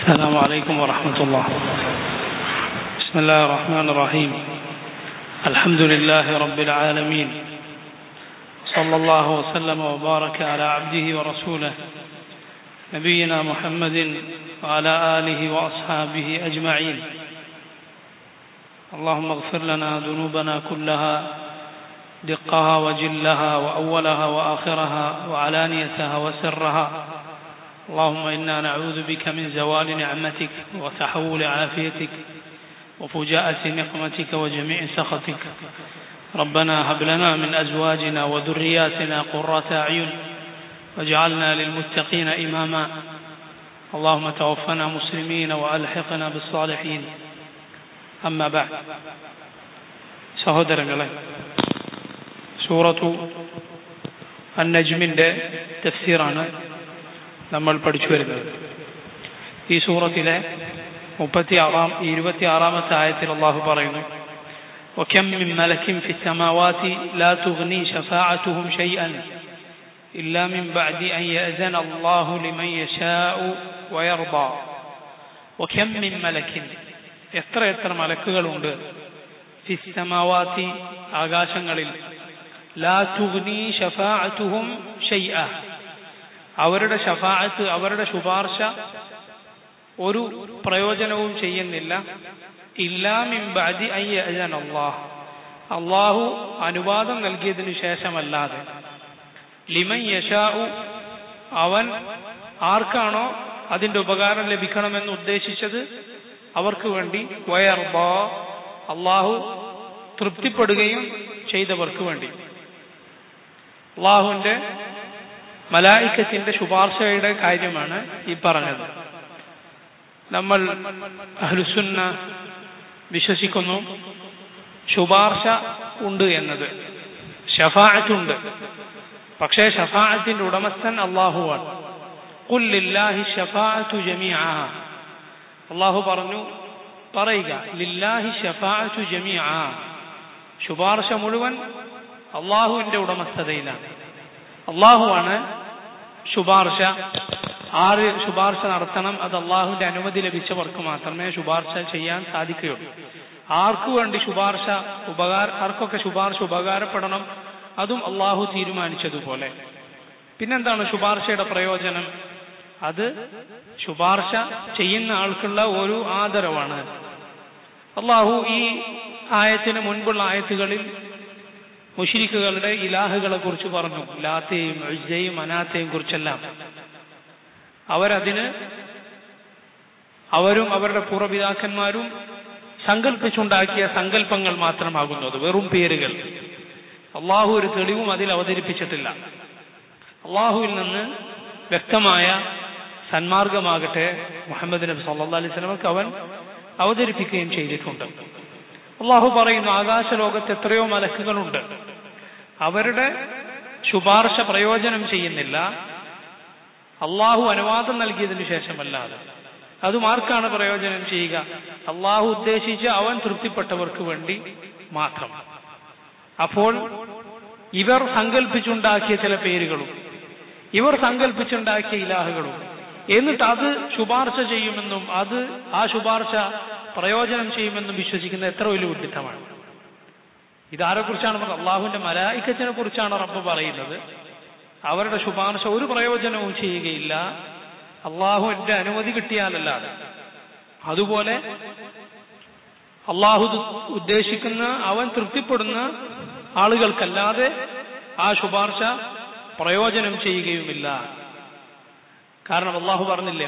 السلام عليكم ورحمة الله بسم الله الرحمن الرحيم الحمد لله رب العالمين صلى الله وسلم وبارك على عبده ورسوله نبينا محمد وعلى آله وأصحابه أجمعين اللهم اغفر لنا ذنوبنا كلها دقها وجلها وأولها وآخرها وعلانيتها وسرها اللهم إنا نعوذ بك من زوال نعمتك وتحول عافيتك وفجاءة نقمتك وجميع سخطك ربنا هب لنا من أزواجنا وذرياتنا قرة أعين واجعلنا للمتقين إماما اللهم توفنا مسلمين وألحقنا بالصالحين أما بعد സഹോദരങ്ങളെ സൂറത്തു അന്നജ്മിൻ്റെ തഫ്സീറാണ് നമ്മൾ പഠിച്ചു വരുന്നത് ഈ സൂറത്തിലെ മുപ്പത്തി ആറാം ഇരുപത്തി ആറാമത്തെ ആയത്തിൽ അള്ളാഹു പറയുന്നു وكم من ملك في السماوات لا تغني شفاعتهم شيئا إلا من بعد أن يأذن الله لمن يشاء ويرضى وكم من ملك എത്ര എത്ര മലക്കുകളുണ്ട് ഫിസ്തമാവാത്തി ആകാശങ്ങളിൽ ലാ തുഗ്നി ഷഫാഅത്തുഹും ഷൈഅ അവരുടെ ഷഫാഅത്ത് അവരുടെ ശുപാർശ ഒരു പ്രയോജനവും ചെയ്യുന്നില്ല ഇല്ലാമിൻ ബാദി അയ്യൻ അള്ളാഹ് അള്ളാഹു അനുവാദം നൽകിയതിനു ശേഷമല്ലാതെ ലിമൻ യശാഉ അവൻ ആർക്കാണോ അതിന്റെ ഉപകാരം ലഭിക്കണമെന്ന് ഉദ്ദേശിച്ചത് അവർക്ക് വേണ്ടി വയർബ അള്ളാഹു തൃപ്തിപ്പെടുകയും ചെയ്തവർക്ക് വേണ്ടി അള്ളാഹുവിന്റെ മലായിക്കത്തിന്റെ ശുപാർശയുടെ കാര്യമാണ് ഈ പറഞ്ഞത് നമ്മൾ അഹ്ലുസുന്ന വിശ്വസിക്കുന്നു ശുപാർശ ഉണ്ട് എന്നത് ഷഫാഅത്തുണ്ട് പക്ഷേ ഷഫാഅത്തിന്റെ ഉടമസ്ഥൻ അള്ളാഹുവാണ് കുല്ലില്ലാഹി ഷഫാഅത്തു ജമീഅ അള്ളാഹു പറഞ്ഞു പറയുക ലില്ലാഹി ഷഫാഅത്തു ജമീഅ ശുപാർശ മുഴുവൻ അള്ളാഹുവിന്റെ ഉടമസ്ഥതയിലാണ് അള്ളാഹുവാണ് ശുപാർശ ആര് ശുപാർശ നടത്തണം അത് അള്ളാഹുവിന്റെ അനുമതി ലഭിച്ചവർക്ക് മാത്രമേ ശുപാർശ ചെയ്യാൻ സാധിക്കുകയുള്ളൂ ആർക്കു വേണ്ടി ശുപാർശ ഉപകാര ആർക്കൊക്കെ ശുപാർശ ഉപകാരപ്പെടണം അതും അള്ളാഹു തീരുമാനിച്ചതുപോലെ പിന്നെന്താണ് ശുപാർശയുടെ പ്രയോജനം അത് ശുപാർശ ചെയ്യുന്ന ആൾക്കുള്ള ഒരു ആദരവാണ് അള്ളാഹു ഈ ആയത്തിന് മുൻപുള്ള ആയത്തുകളിൽ മുഷിരിക്കുകളുടെ ഇലാഹുകളെ കുറിച്ച് പറഞ്ഞു ലാത്തയും അജ്ജയും അനാത്തയും കുറിച്ചെല്ലാം അവരതിന് അവരും അവരുടെ പൂർവ്വപിതാക്കന്മാരും സങ്കല്പിച്ചുണ്ടാക്കിയ സങ്കല്പങ്ങൾ മാത്രമാകുന്നത് വെറും പേരുകൾ അള്ളാഹു ഒരു തെളിവും അതിൽ അവതരിപ്പിച്ചിട്ടില്ല അള്ളാഹുവിൽ നിന്ന് വ്യക്തമായ സന്മാർഗമാകട്ടെ മുഹമ്മദ് നബി സല്ലാ അലൈഹി സ്വലമക്ക് അവൻ അവതരിപ്പിക്കുകയും ചെയ്തിട്ടുണ്ട് അള്ളാഹു പറയുന്നു ആകാശ ലോകത്ത് എത്രയോ മലക്കുകളുണ്ട് അവരുടെ ശുപാർശ പ്രയോജനം ചെയ്യുന്നില്ല അള്ളാഹു അനുവാദം നൽകിയതിനു ശേഷമല്ലാതെ അതും ആർക്കാണ് പ്രയോജനം ചെയ്യുക അള്ളാഹു ഉദ്ദേശിച്ച് അവൻ തൃപ്തിപ്പെട്ടവർക്ക് വേണ്ടി മാത്രം അപ്പോൾ ഇവർ സങ്കല്പിച്ചുണ്ടാക്കിയ ചില പേരുകളും ഇവർ സങ്കല്പിച്ചുണ്ടാക്കിയ ഇലാഹുകളും എന്നിട്ട് അത് ശുപാർശ ചെയ്യുമെന്നും അത് ആ ശുപാർശ പ്രയോജനം ചെയ്യുമെന്നും വിശ്വസിക്കുന്ന എത്ര വലിയ വിഡിത്തമാണ് ഇതാരെ കുറിച്ചാണ് അള്ളാഹുവിന്റെ മലായിക്കത്തിനെ കുറിച്ചാണ് റബ്ബ് പറയുന്നത് അവരുടെ ശുപാർശ ഒരു പ്രയോജനവും ചെയ്യുകയില്ല അള്ളാഹുവിന്റെ അനുമതി കിട്ടിയാലല്ലാതെ അതുപോലെ അള്ളാഹു ഉദ്ദേശിക്കുന്ന അവൻ തൃപ്തിപ്പെടുന്ന ആളുകൾക്കല്ലാതെ ആ ശുപാർശ പ്രയോജനം ചെയ്യുകയുമില്ല കാരണം അള്ളാഹു പറഞ്ഞില്ലേ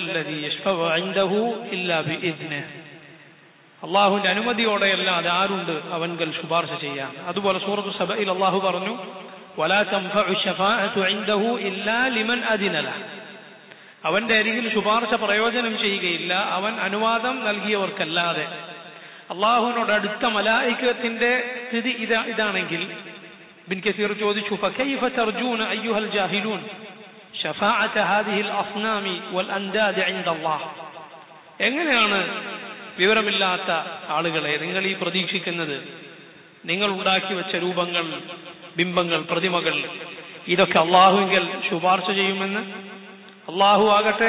അള്ളാഹുവിന്റെ അനുമതിയോടെ അല്ലാതെ ആരുണ്ട് അവൻകൾ ശുപാർശ ചെയ്യാൻ അതുപോലെ സൂറത്ത് സഭയിൽ അള്ളാഹു പറഞ്ഞു അവന്റെ അരികിൽ ശുപാർശ പ്രയോജനം ചെയ്യുകയില്ല അവൻ അനുവാദം നൽകിയവർക്കല്ലാതെ അള്ളാഹുവിനോട് അടുത്ത മലായിക്കത്തിന്റെ സ്ഥിതി ഇതാ ഇതാണെങ്കിൽ ബിൻ കസീർ ചോദിച്ചു فكيف ترجون أيها الجاهلون شفاعة هذه الأصنام والأنداد عند الله എങ്ങനെയാണ് വിവരമില്ലാത്ത ആളുകളെ നിങ്ങൾ ഈ പ്രതീക്ഷിക്കുന്നത് നിങ്ങൾ ഉണ്ടാക്കി വെച്ച രൂപങ്ങൾ ബിംബങ്ങൾ പ്രതിമകൾ ഇതൊക്കെ അള്ളാഹുവിൽ ശുപാർശ ചെയ്യുമെന്ന് അള്ളാഹു ആകട്ടെ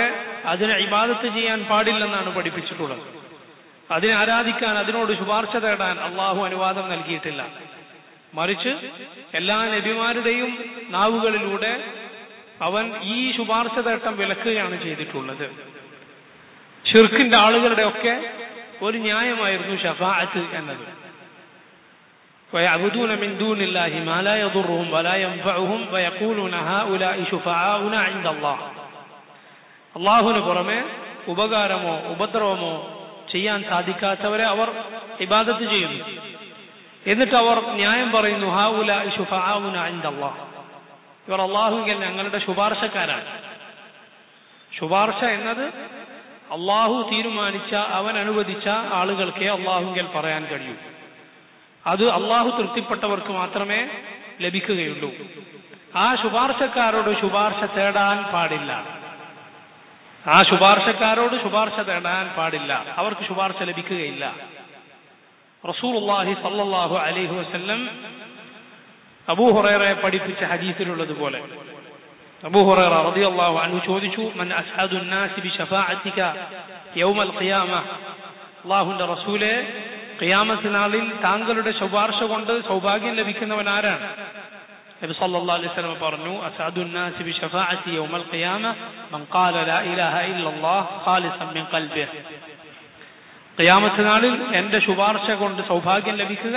അതിനെ ഇബാദത്ത് ചെയ്യാൻ പാടില്ലെന്നാണ് പഠിപ്പിച്ചിട്ടുള്ളത് അതിനെ ആരാധിക്കാൻ അതിനോട് ശുപാർശ തേടാൻ അള്ളാഹു അനുവാദം നൽകിയിട്ടില്ല മറിച്ച് എല്ലാ നബിമാരുടെയും നാവുകളിലൂടെ അവൻ ഈ ശുപാർശ തേട്ടം വിലക്കുകയാണ് ചെയ്തിട്ടുള്ളത് ഷിർക്കിന്റെ ആളുകളുടെ ഒക്കെ ഒരു ന്യായമായിരുന്നു ഷഫാഅത്ത് എന്നത് ويعبدون من دون الله ما لا يضرهم ولا ينفعهم ويقولون هؤلاء شفعاؤنا عند الله അള്ളാഹുവിന് പുറമെ ഉപകാരമോ ഉപദ്രവമോ ചെയ്യാൻ സാധിക്കാത്തവരെ അവർ ഇബാദത്ത് ചെയ്യുന്നു എന്നിട്ട് അവർ ന്യായം പറയുന്നു ഹാവുല ഷുഫാവുന അള്ളാഹ് ഇവർ അള്ളാഹുവിൽ ഞങ്ങളുടെ ശുപാർശക്കാരാണ് ശുപാർശ എന്നത് അള്ളാഹു തീരുമാനിച്ച അവൻ അനുവദിച്ച ആളുകൾക്കേ അള്ളാഹുങ്കൽ പറയാൻ കഴിയൂ അത് അള്ളാഹു തൃപ്തിപ്പെട്ടവർക്ക് മാത്രമേ ലഭിക്കുകയുള്ളൂ ആ ശുപാർശക്കാരോട് ശുപാർശ തേടാൻ പാടില്ല ആ ശുപാർശക്കാരോട് ശുപാർശ തേടാൻ പാടില്ല അവർക്ക് ശുപാർശ ലഭിക്കുകയില്ല റസൂലുള്ളാഹി സല്ലല്ലാഹു അലൈഹി വസല്ലം അബൂ ഹുറൈറയെ പഠിപ്പിച്ച ഹദീസിലുള്ളതുപോലെ അബൂ ഹുറൈറ റളിയല്ലാഹു അൻഹു ചോദിച്ചു മൻ അസ്ഹദു الناس بشفاعتك يوم القيامه അല്ലാഹുവിന്റെ റസൂലേ ഖിയാമത്ത് നാളിൽ താങ്കളുടെ ശുപാർശ കൊണ്ട് സൗഭാഗ്യം ലഭിക്കുന്നവൻ ആരാണ് നബി സല്ലല്ലാഹു അലൈഹി വസല്ലം പറഞ്ഞു അസ്അദു الناس بشفاعتي يوم القيامه من قال لا اله الا الله خالصا من قلبه ഖിയാമത്ത് നാളിൽ എന്റെ ശുപാർശ കൊണ്ട് സൗഭാഗ്യം ലഭിക്കുക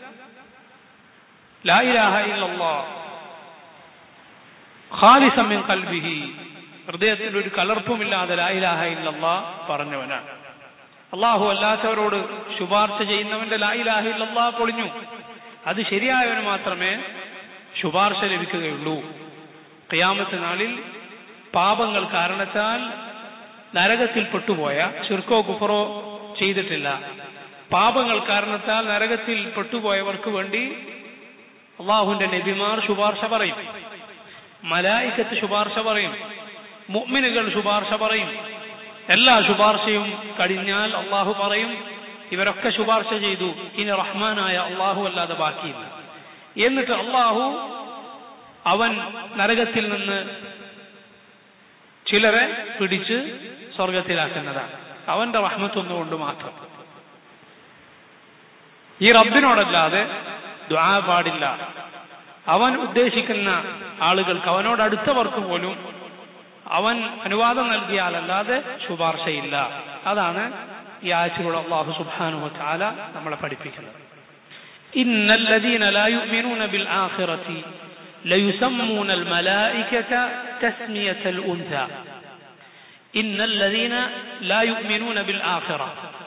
ലാ ഇലാഹ ഇല്ലല്ലാഹ് ഖാലിസൻ മിൻ ഖൽബിഹി ഹൃദയത്തിൽ ഒരു കലർപ്പുമില്ലാതെ ലാ ഇലാഹ ഇല്ലല്ലാഹ് പറഞ്ഞവനാണ് അള്ളാഹു അല്ലാത്തവരോട് ശുപാർശ ചെയ്യുന്നവന്റെ ലാ ഇലാഹ ഇല്ലല്ലാഹ് പൊളിഞ്ഞു അത് ശരിയായവന് മാത്രമേ ശുപാർശ ലഭിക്കുകയുള്ളൂ ഖിയാമത്ത് നാളിൽ പാപങ്ങൾ കാരണത്താൽ നരകത്തിൽ പെട്ടുപോയ ശിർക്കോ കുഫറോ ചെയ്തിട്ടില്ല പാപങ്ങൾ കാരണത്താൽ നരകത്തിൽ പെട്ടുപോയവർക്ക് വേണ്ടി അള്ളാഹുവിന്റെ നബിമാർ ശുപാർശ പറയും മലായിക്കത്ത് ശുപാർശ പറയും മുഅ്മിനുകൾ ശുപാർശ പറയും എല്ലാ ശുപാർശയും കഴിഞ്ഞാൽ അള്ളാഹു പറയും ഇവരൊക്കെ ശുപാർശ ചെയ്തു ഇനി റഹ്മാനായ അള്ളാഹു അല്ലാതെ ബാക്കിയില്ല എന്നിട്ട് അള്ളാഹു അവൻ നരകത്തിൽ നിന്ന് ചിലരെ പിടിച്ച് സ്വർഗത്തിലാക്കുന്നതാണ് അവന്റെ റഹ്മത്തൊന്നുകൊണ്ട് മാത്രം ഈ റബ്ബിനോടല്ലാതെ ദ്വാ പാടില്ല അവൻ ഉദ്ദേശിക്കുന്ന ആളുകൾക്ക് അവനോട് അടുത്തവർക്ക് പോലും അവൻ അനുവാദം നൽകിയാലല്ലാതെ ശുപാർശയില്ല അതാണ് ഈ ആഴ്ചയുടെ അള്ളാഹു സുബാനു ചാല നമ്മളെ പഠിപ്പിക്കുന്നത് إن الذين لا يؤمنون بالآخرة ليسمون الملائكة تسمية الأنثى إن الذين لا يؤمنون بالآخرة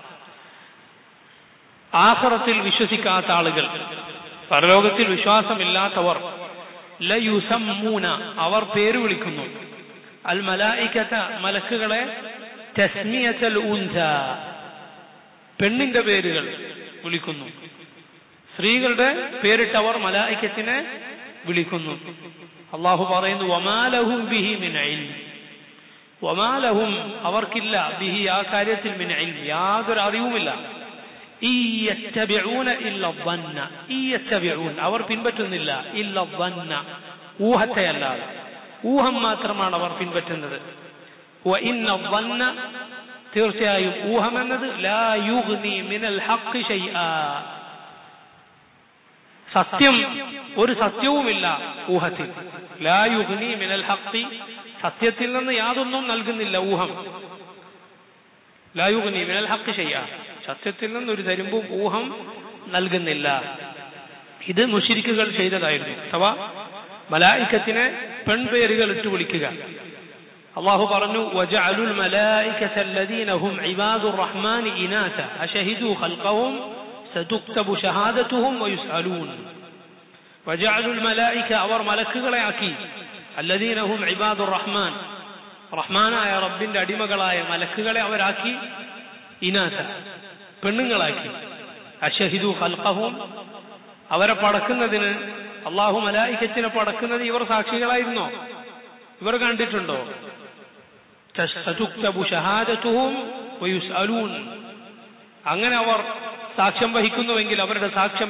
ആഖിറത്തിൽ വിശ്വസിക്കാത്ത ആളുകൾ പരലോകത്തിൽ വിശ്വാസമില്ലാത്തവർ ലയുസമ്മൂന അവർ പേര് വിളിക്കുന്നു അൽ മലായിക്കത്ത മലക്കുകളെ തസ്മിയത്തൽ ഊൻത പെണ്ണിന്റെ പേരുകൾ വിളിക്കുന്നു സ്ത്രീകളുടെ പേരിട്ടവർ മലായിക്കത്തിനെ വിളിക്കുന്നു അള്ളാഹു പറയുന്നു വമാലഹും ബിഹി മിൻ ഇൽം വമാലഹും അവർക്കില്ല ബിഹി ആ കാര്യത്തിൽ മിൻ ഇൽം യാതൊരു അറിവുമില്ല ഈ യത്തബിഊന ഇല്ല വന്ന ഈ യത്തബിഊൻ അവർ പിൻപറ്റുന്നില്ല ഇല്ല വന്ന ഊഹത്തെ അല്ലാതെ ഊഹം മാത്രമാണ് അവർ പിൻപറ്റുന്നത് വ ഇന്ന വന്ന തീർച്ചയായും ഊഹം എന്നത് ലാ യുഗ്നി മിനൽ ഹഖ് ഷൈആ സത്യം ഒരു സത്യവുമില്ല ഊഹത്തിൽ ലാ യുഗ്നി മിനൽ ഹഖ് സത്യത്തിൽ നിന്ന് യാതൊന്നും നൽകുന്നില്ല ഊഹം ലാ യുഗ്നി മിനൽ ഹഖ് ഷൈആ സത്യത്തിൽ നിന്ന് ഒരു തരുമ്പും ഊഹം നൽകുന്നില്ല ഇത് മുഷിരിക്കുകൾ ചെയ്തതായിരുന്നു അഥവാ മലായിക്കത്തിനെ പെൺപേരുകൾ ഇട്ട് വിളിക്കുക അള്ളാഹു പറഞ്ഞു وجعلوا الملائكة الذين هم عباد الرحمن إناثا أشهدوا خلقهم ستكتب شهادتهم ويسألون وجعلوا الملائكة അവർ മലക്കുകളെ ആക്കി الذين هم عباد الرحمن റഹ്മാനായ റബ്ബിന്റെ അടിമകളായ മലക്കുകളെ അവരാക്കി ഇനാഥ പെണ്ണുങ്ങളാക്കി അഷഹിദു ഖൽഖഹും അവരെ പടക്കുന്നതിന് അള്ളാഹു മലായിക്കത്തിനെ പടക്കുന്നത് ഇവർ സാക്ഷികളായിരുന്നോ ഇവർ കണ്ടിട്ടുണ്ടോ തസ്തതുക്തബു ഷഹാദത്തുഹും വയുസ്അലൂൻ അങ്ങനെ അവർ സാക്ഷ്യം വഹിക്കുന്നുവെങ്കിൽ അവരുടെ സാക്ഷ്യം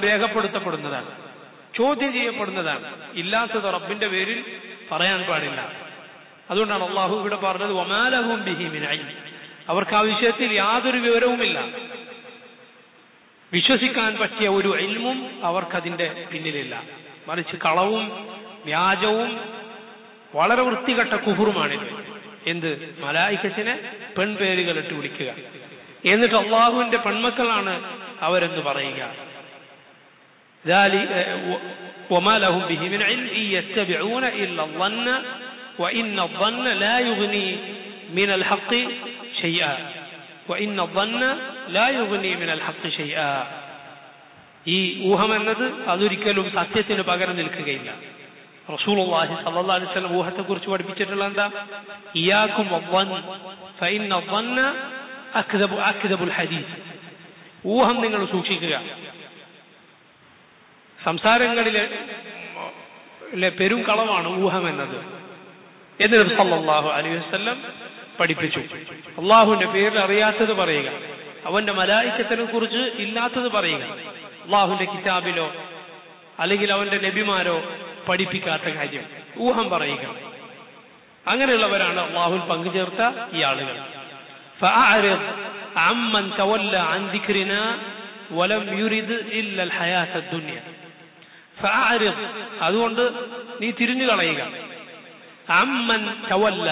അതുകൊണ്ടാണ് അള്ളാഹു ഇവിടെ പറഞ്ഞത് ഒമാലഹും ബിഹിമിൻ അവർക്ക് ആ വിഷയത്തിൽ യാതൊരു വിവരവുമില്ല വിശ്വസിക്കാൻ പറ്റിയ ഒരു ഇൽമും അവർക്കതിന്റെ പിന്നിലില്ല മറിച്ച് കളവും വ്യാജവും വളരെ വൃത്തികെട്ട കുഹുറുമാണിത് എന്ത് മലായിക്കത്തിനെ പെൺപേരുകൾ ഇട്ട് വിളിക്കുക എന്നിട്ട് അള്ളാഹുവിന്റെ പെൺമക്കളാണ് അവരെന്ന് പറയുക وما لهم به من علم إن يتبعون إلا الظن وإن الظن لا يغني من الحق شيئا وإن الظن لا يغني من الحق شيئا ഈ ഊഹം എന്നത് അതൊരിക്കലും സത്യത്തിന് പകരം നിൽക്കുകയില്ല റസൂലുള്ളാഹി സല്ലല്ലാഹു അലൈഹി വസല്ലം ഊഹത്തെ കുറിച്ച് പഠിപ്പിച്ചിട്ടുള്ള എന്താ ഇയാക്കും ഫഇന്ന ظن അക്ദബ അക്ദബുൽ ഹദീസ് ഊഹം നിങ്ങൾ സൂക്ഷിക്കുക സംസാരങ്ങളിലെ പെരും കളവാണ് ഊഹം എന്നത് എന്ന് നബി സല്ലല്ലാഹു അലൈഹി വസല്ലം പഠിപ്പിച്ചു അള്ളാഹുവിന്റെ പേരിൽ അറിയാത്തത് പറയുക അവന്റെ മലായിക്കത്തിനെ കുറിച്ച് ഇല്ലാത്തത് പറയുക അള്ളാഹുവിന്റെ കിതാബിലോ അല്ലെങ്കിൽ അവന്റെ നബിമാരോ പഠിപ്പിക്കാത്ത കാര്യം ഊഹം പറയുക അങ്ങനെയുള്ളവരാണ് അള്ളാഹുൽ പങ്കുചേർത്ത ഈ ആളുകൾ فأعرض عمن تولى عن ذكرنا ولم يرد إلا الحياة الدنيا فأعرض അതുകൊണ്ട് നീ തിരിഞ്ഞു കളയുക അമ്മൻ തവല്ല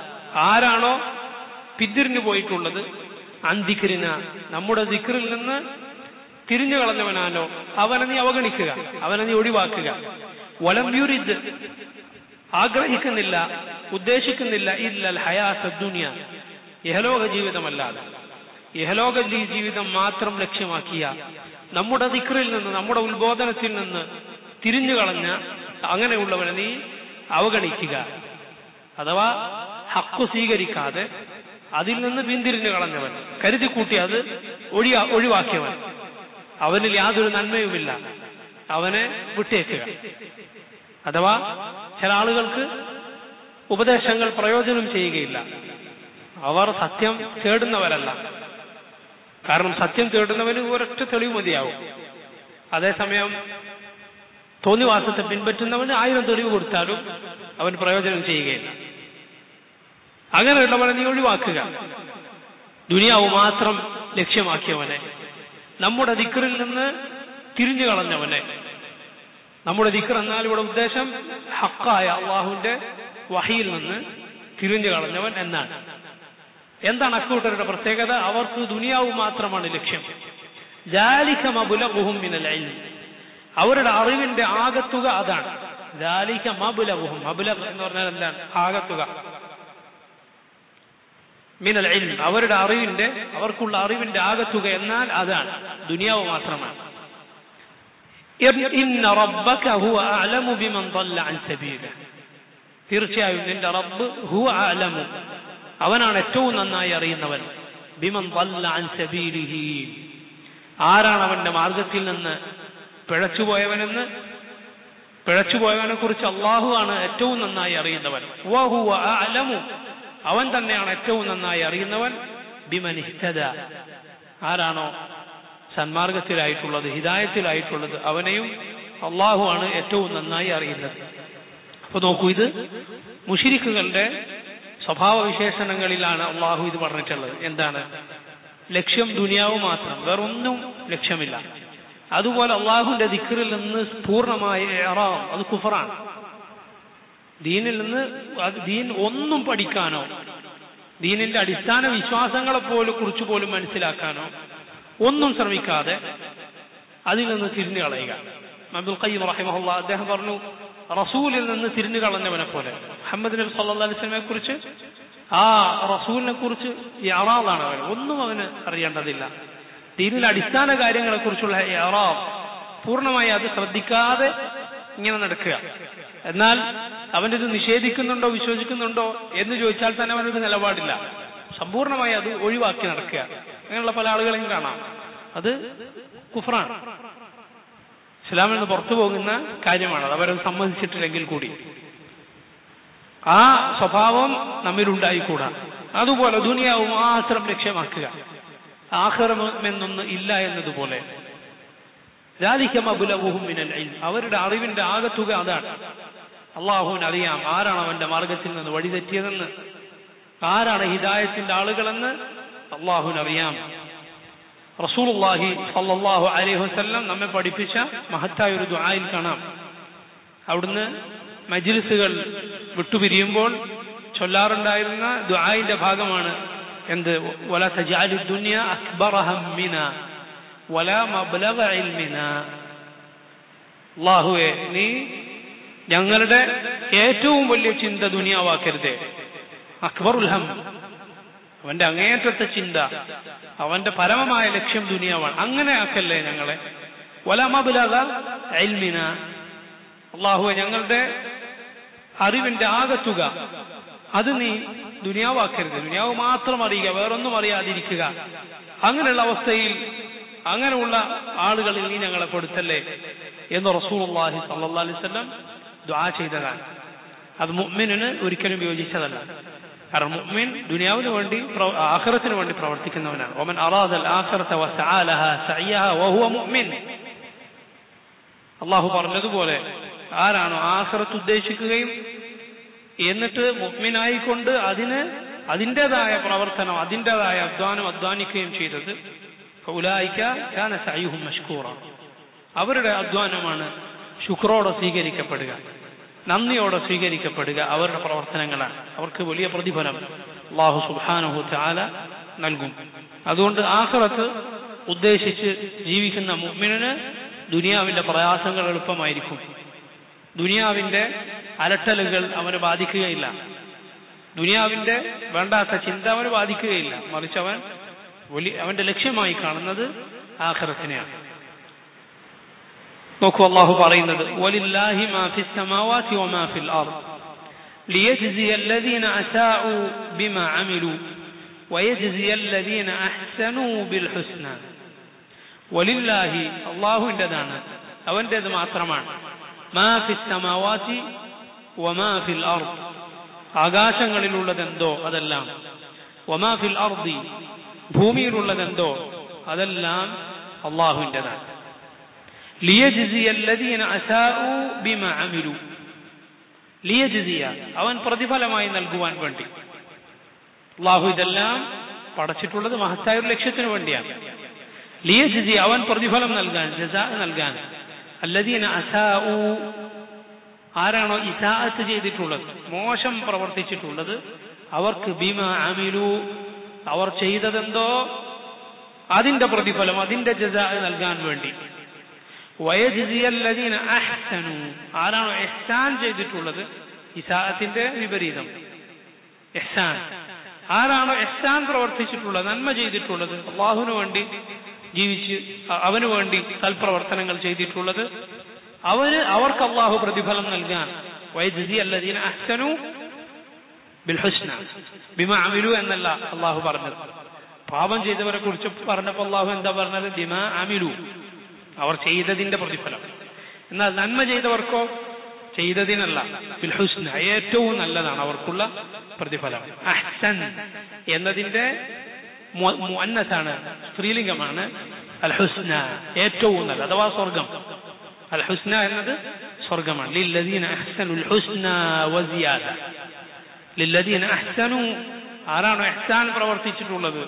ആരാണോ പിന്തിരിഞ്ഞു പോയിട്ടുള്ളത് അന്തിക്കരിന നമ്മുടെ ദിക്റിൽ നിന്ന് തിരിഞ്ഞു കളഞ്ഞവനാണോ അവനെ നീ അവഗണിക്കുക അവനെ നീ ഒഴിവാക്കുക വലം യുരിദ് ആഗ്രഹിക്കുന്നില്ല ഉദ്ദേശിക്കുന്നില്ല ഇല്ലൽ ഹയാസ ദുനിയ ഇഹലോക ജീവിതമല്ലാതെ ഇഹലോക ജീവിതം മാത്രം ലക്ഷ്യമാക്കിയ നമ്മുടെ ദിക്റിൽ നിന്ന് നമ്മുടെ ഉത്ബോധനത്തിൽ നിന്ന് തിരിഞ്ഞു കളഞ്ഞ അങ്ങനെയുള്ളവനെ നീ അവഗണിക്കുക അഥവാ ഹക്കു സ്വീകരിക്കാതെ അതിൽ നിന്ന് പിന്തിരിഞ്ഞു കളഞ്ഞവൻ കരുതി കൂട്ടി അത് ഒഴിയാ ഒഴിവാക്കിയവൻ അവനിൽ യാതൊരു നന്മയുമില്ല അവനെ വിട്ടേക്കുക അഥവാ ചില ആളുകൾക്ക് ഉപദേശങ്ങൾ പ്രയോജനം ചെയ്യുകയില്ല അവർ സത്യം തേടുന്നവരല്ല കാരണം സത്യം തേടുന്നവന് ഒരൊറ്റ തെളിവ് മതിയാവും അതേസമയം തോന്നിവാസത്തെ പിൻപറ്റുന്നവന് ആയിരം തെളിവ് കൊടുത്താലും അവൻ പ്രയോജനം ചെയ്യുകയില്ല അങ്ങനെയുള്ളവനെ നീ ഒഴിവാക്കുക ദുനിയാവ് മാത്രം ലക്ഷ്യമാക്കിയവനെ നമ്മുടെ ദിക്കറിൽ നിന്ന് തിരിഞ്ഞു കളഞ്ഞവനെ നമ്മുടെ ദിക്കർ എന്നാൽ ഇവിടെ ഉദ്ദേശം ഹക്കായ അള്ളാഹുവിന്റെ വഹിയിൽ നിന്ന് തിരിഞ്ഞു കളഞ്ഞവൻ എന്നാണ് എന്താണ് അക്കൂട്ടരുടെ പ്രത്യേകത അവർക്ക് ദുനിയാവ് മാത്രമാണ് ലക്ഷ്യം ജാലിക്കമബുലഹും മിനൽ ഇൽം അവരുടെ അറിവിന്റെ ആകത്തുക അതാണ് ജാലിക മബുലഹും മബുലഹ് എന്ന് പറഞ്ഞാൽ എന്താണ് ആകത്തുക മിനൽ ഇൽം അവരുടെ അറിവിന്റെ അവർക്കുള്ള അറിവിന്റെ ആകത്തുക എന്നാൽ അതാണ് ദുനിയാവ് മാത്രമാണ് ഇന്ന റബ്ബക ഹുവ അഅലമു ബിമൻ ضل عن سبيله തീർച്ചയായും നിന്റെ റബ്ബ് ഹുവ അഅലമു അവനാണ് ഏറ്റവും നന്നായി അറിയുന്നവൻ ബിമൻ ضل عن سبيله ആരാണ് അവന്റെ മാർഗത്തിൽ നിന്ന് പിഴച്ചുപോയവനെന്ന് പിഴച്ചുപോയവനെ കുറിച്ച് അള്ളാഹു ആണ് ഏറ്റവും നന്നായി അറിയുന്നവൻ വഹുവ അഅലമു അവൻ തന്നെയാണ് ഏറ്റവും നന്നായി അറിയുന്നവൻ ബിമൻ ഇഹ്തദ ആരാണോ സന്മാർഗത്തിലായിട്ടുള്ളത് ഹിദായത്തിലായിട്ടുള്ളത് അവനെയും അള്ളാഹു ആണ് ഏറ്റവും നന്നായി അറിയുന്നത് അപ്പൊ നോക്കൂ ഇത് മുഷിരിക്കുകളുടെ സ്വഭാവ വിശേഷണങ്ങളിലാണ് അള്ളാഹു ഇത് പറഞ്ഞിട്ടുള്ളത് എന്താണ് ലക്ഷ്യം ദുനിയാവ് മാത്രം വേറൊന്നും ലക്ഷ്യമില്ല അതുപോലെ അള്ളാഹുവിന്റെ ദിക്കറിൽ നിന്ന് പൂർണ്ണമായ എറാം അത് കുഫറാണ് ദീനിൽ നിന്ന് അത് ദീൻ ഒന്നും പഠിക്കാനോ ദീനിന്റെ അടിസ്ഥാന വിശ്വാസങ്ങളെ പോലും കുറിച്ച് പോലും മനസ്സിലാക്കാനോ ഒന്നും ശ്രമിക്കാതെ അതിൽ നിന്ന് തിരിഞ്ഞു കളയുക അബ്ദുൽ ഖയ്യം റഹിമഹുല്ല അദ്ദേഹം പറഞ്ഞു റസൂലിൽ നിന്ന് തിരിഞ്ഞു കളഞ്ഞവനെ പോലെ മുഹമ്മദ് നബി സല്ലാ അലിസ്ലമെ കുറിച്ച് ആ റസൂലിനെ കുറിച്ച് യറാദാണ് അവൻ ഒന്നും അവന് അറിയേണ്ടതില്ല ദീനിലെ അടിസ്ഥാന കാര്യങ്ങളെ കുറിച്ചുള്ള യറാബ് പൂർണ്ണമായി അത് ശ്രദ്ധിക്കാതെ ഇങ്ങനെ നടക്കുക എന്നാൽ അവൻ്റെ ഇത് നിഷേധിക്കുന്നുണ്ടോ വിശ്വസിക്കുന്നുണ്ടോ എന്ന് ചോദിച്ചാൽ തന്നെ അവനൊരു നിലപാടില്ല സമ്പൂർണ്ണമായി അത് ഒഴിവാക്കി നടക്കുക അങ്ങനെയുള്ള പല ആളുകളെയും കാണാം അത് കുഫറാണ് ഇസ്ലാമിൽ നിന്ന് പുറത്തു പോകുന്ന കാര്യമാണ് അത് അവരത് സമ്മതിച്ചിട്ടില്ലെങ്കിൽ കൂടി ആ സ്വഭാവം നമ്മിലുണ്ടായിക്കൂടാ അതുപോലെ ദുനിയാവ് മാത്രം ലക്ഷ്യമാക്കുക ആഹ്റമെന്നൊന്ന് ഇല്ല എന്നതുപോലെ അവരുടെ അറിവിന്റെ ആകത്തുക അതാണ് അള്ളാഹുവിന് അറിയാം ആരാണ് അവന്റെ മാർഗത്തിൽ നിന്ന് വഴിതെറ്റിയതെന്ന് ആരാണ് ഹിദായത്തിന്റെ ആളുകളെന്ന് അള്ളാഹുവിന് അറിയാം റസൂലുള്ളാഹി സല്ലല്ലാഹു അലൈഹി വസല്ലം നമ്മെ പഠിപ്പിച്ച മഹത്തായ ഒരു ദുആയിൽ കാണാം അവിടുന്ന് മജ്ലിസുകൾ വിട്ടുപിരിയുമ്പോൾ ചൊല്ലാറുണ്ടായിരുന്ന ദുആയിന്റെ ഭാഗമാണ് എന്ത് വല തജാലു ദുനിയ അക്ബറ ഹമ്മിന വല മബ്ലഗ ഇൽമിന അല്ലാഹുവേ നീ ഞങ്ങളുടെ ഏറ്റവും വലിയ ചിന്ത ദുനിയാവാക്കരുതേ അക്ബറുൽ ഹം അവന്റെ അങ്ങേയറ്റത്തെ ചിന്ത അവന്റെ പരമമായ ലക്ഷ്യം ദുനിയാവാണ് അങ്ങനെ ആക്കല്ലേ ഞങ്ങളെ വലമബുലക എൽമിന അള്ളാഹുവെ ഞങ്ങളുടെ അറിവിന്റെ ആകത്തുക അത് നീ ദുനിയാവാക്കരുത് ദുനിയാവ് മാത്രം അറിയുക വേറൊന്നും അറിയാതിരിക്കുക അങ്ങനെയുള്ള അവസ്ഥയിൽ അങ്ങനെയുള്ള ആളുകളിൽ നീ ഞങ്ങളെ കൊടുത്തല്ലേ എന്ന് റസൂലുള്ളാഹി സല്ലല്ലാഹു അലൈഹി വസല്ലം ദുആ ചെയ്തതാണ് അത് മുഅ്മിനിന് ഒരിക്കലും യോജിച്ചതല്ല കാരണം മുഅ്മിൻ ദുനിയാവിന് വേണ്ടി ആഖിറത്തിന് വേണ്ടി പ്രവർത്തിക്കുന്നവനാണ് ഒമൻ അറാദൽ ആഖിറത വസആലഹ സഅയഹ വഹുവ മുഅ്മിൻ അള്ളാഹു പറഞ്ഞതുപോലെ ആരാണോ ആഖിറത്ത് ഉദ്ദേശിക്കുകയും എന്നിട്ട് മുഅ്മിനായിക്കൊണ്ട് അതിന് അതിൻ്റെതായ പ്രവർത്തനം അതിൻ്റെതായ അധ്വാനം അധ്വാനിക്കുകയും ചെയ്തത് ഉലായിക്ക കാന സഅയുഹും മഷ്കൂറ അവരുടെ അധ്വാനമാണ് ശുക്രോടെ സ്വീകരിക്കപ്പെടുക നന്ദിയോടെ സ്വീകരിക്കപ്പെടുക അവരുടെ പ്രവർത്തനങ്ങളാണ് അവർക്ക് വലിയ പ്രതിഫലം അള്ളാഹു സുബാനഹു ചാല നൽകും അതുകൊണ്ട് ആഹ്റത്ത് ഉദ്ദേശിച്ച് ജീവിക്കുന്ന മുഅ്മിനിന് ദുനിയാവിന്റെ പ്രയാസങ്ങൾ എളുപ്പമായിരിക്കും ദുനിയാവിന്റെ അലട്ടലുകൾ അവന് ബാധിക്കുകയില്ല ദുനിയാവിന്റെ വേണ്ടാത്ത ചിന്ത അവന് ബാധിക്കുകയില്ല മറിച്ച് അവൻ വലിയ അവന്റെ ലക്ഷ്യമായി കാണുന്നത് ആഖിറത്തിനെയാണ് നോക്കൂ അള്ളാഹു പറയുന്നത് വലില്ലാഹി മാ ഫിസ് സമാവാതി വമാ ഫിൽ അർദ് ليجزي الذين أساءوا بما عملوا ويجزي الذين أحسنوا بالحسنى ولله الله عندنا അവൻ്റേത് മാത്രമാണ് മാ ഫിസ് സമാവാതി വമാ ഫിൽ അർദ് ആകാശങ്ങളിലുള്ളതെന്തോ അതെല്ലാം വമാ ഫിൽ അർദി ഭൂമിയിലുള്ളതെന്തോ അതെല്ലാം അള്ളാഹുവിൻ്റെതാണ് ലിയജിസിയ الذين أساءوا بما عملوا ലിയജിസിയ അവൻ പ്രതിഫലമായി നൽകുവാൻ വേണ്ടി അള്ളാഹു ഇതെല്ലാം പടച്ചിട്ടുള്ളത് മഹത്തായ ഒരു ലക്ഷ്യത്തിന് വേണ്ടിയാണ് ലിയജിസി അവൻ പ്രതിഫലം നൽകാൻ ജസാ നൽകാൻ അല്ലദീന അസാഉ ആരാണോ ഇസാഅത്ത് ചെയ്തിട്ടുള്ളത് മോശം പ്രവർത്തിച്ചിട്ടുള്ളത് അവർക്ക് ബിമ അമിലു അവർ ചെയ്തതെന്തോ അതിന്റെ പ്രതിഫലം അതിന്റെ ജസാ നൽകാൻ വേണ്ടി വയജിസിയല്ലദീന അഹ്സനു ആരാണോ എഹ്സാൻ ചെയ്തിട്ടുള്ളത് ഇസാഅത്തിന്റെ വിപരീതം എഹ്സാൻ ആരാണോ എഹ്സാൻ പ്രവർത്തിച്ചിട്ടുള്ളത് നന്മ ചെയ്തിട്ടുള്ളത് അള്ളാഹുവിന് വേണ്ടി ജീവിച്ച് അവന് വേണ്ടി സൽപ്രവർത്തനങ്ങൾ ചെയ്തിട്ടുള്ളത് അവന് അവർക്ക് അള്ളാഹു പ്രതിഫലം നൽകാൻ വൈദ്യുതി അല്ലദീന അഹ്സനു ബിൽഹുസ്ന ബിമ അമിലു എന്നല്ല അള്ളാഹു പറഞ്ഞത് പാപം ചെയ്തവരെ കുറിച്ച് പറഞ്ഞപ്പോൾ അള്ളാഹു എന്താ പറഞ്ഞത് ബിമ അമിലു അവർ ചെയ്തതിന്റെ പ്രതിഫലം എന്നാൽ നന്മ ചെയ്തവർക്കോ ചെയ്തതിനല്ല ബിൽഹുസ്ന ഏറ്റവും നല്ലതാണ് അവർക്കുള്ള പ്രതിഫലം അഹ്സൻ എന്നതിന്റെ മുഅന്നസാണ് സ്ത്രീലിംഗമാണ് അൽ ഹുസ്ന ഏറ്റവും നല്ല അഥവാ സ്വർഗം അൽ ഹുസ്ന എന്നത് സ്വർഗമാണ് ലില്ലദീന അഹ്സനുൽ ഹുസ്ന വസിയാദ ലില്ലദീന അഹ്സനു ആരാണോ എഹ്സാൻ പ്രവർത്തിച്ചിട്ടുള്ളത്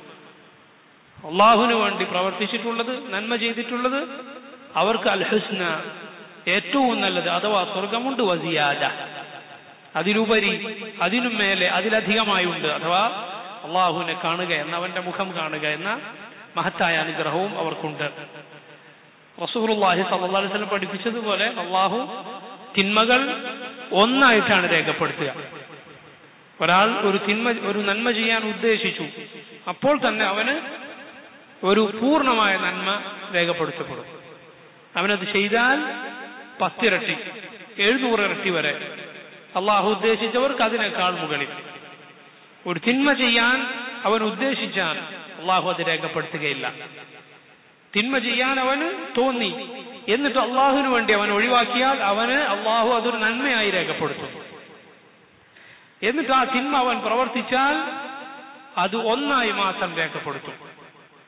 അള്ളാഹുവിന് വേണ്ടി പ്രവർത്തിച്ചിട്ടുള്ളത് നന്മ ചെയ്തിട്ടുള്ളത് അവർക്ക് അൽ ഹുസ്ന ഏറ്റവും നല്ലത് അഥവാ സ്വർഗമുണ്ട് വസിയാദ അതിലുപരി അതിനും മേലെ അതിലധികമായുണ്ട് അഥവാ അള്ളാഹുവിനെ കാണുക എന്ന അവന്റെ മുഖം കാണുക എന്ന മഹത്തായ അനുഗ്രഹവും അവർക്കുണ്ട് റസൂറുല്ലാഹി സല്ലല്ലാഹു അലൈഹി വസല്ലം പഠിപ്പിച്ചതുപോലെ അള്ളാഹു തിന്മകൾ ഒന്നായിട്ടാണ് രേഖപ്പെടുത്തുക ഒരാൾ ഒരു തിന്മ ഒരു നന്മ ചെയ്യാൻ ഉദ്ദേശിച്ചു അപ്പോൾ തന്നെ അവന് ഒരു പൂർണ്ണമായ നന്മ രേഖപ്പെടുത്തപ്പെടും അവനത് ചെയ്താൽ പത്തിരട്ടി എഴുന്നൂറ് ഇരട്ടി വരെ അള്ളാഹു ഉദ്ദേശിച്ചവർക്ക് അതിനേക്കാൾ മുകളിൽ ഒരു തിന്മ ചെയ്യാൻ അവൻ ഉദ്ദേശിച്ചാൽ അള്ളാഹു അത് രേഖപ്പെടുത്തുകയില്ല തിന്മ ചെയ്യാൻ അവന് തോന്നി എന്നിട്ട് അള്ളാഹുവിന് വേണ്ടി അവൻ ഒഴിവാക്കിയാൽ അവന് അള്ളാഹു അതൊരു നന്മയായി രേഖപ്പെടുത്തും എന്നിട്ട് ആ തിന്മ അവൻ പ്രവർത്തിച്ചാൽ അത് ഒന്നായി മാത്രം രേഖപ്പെടുത്തും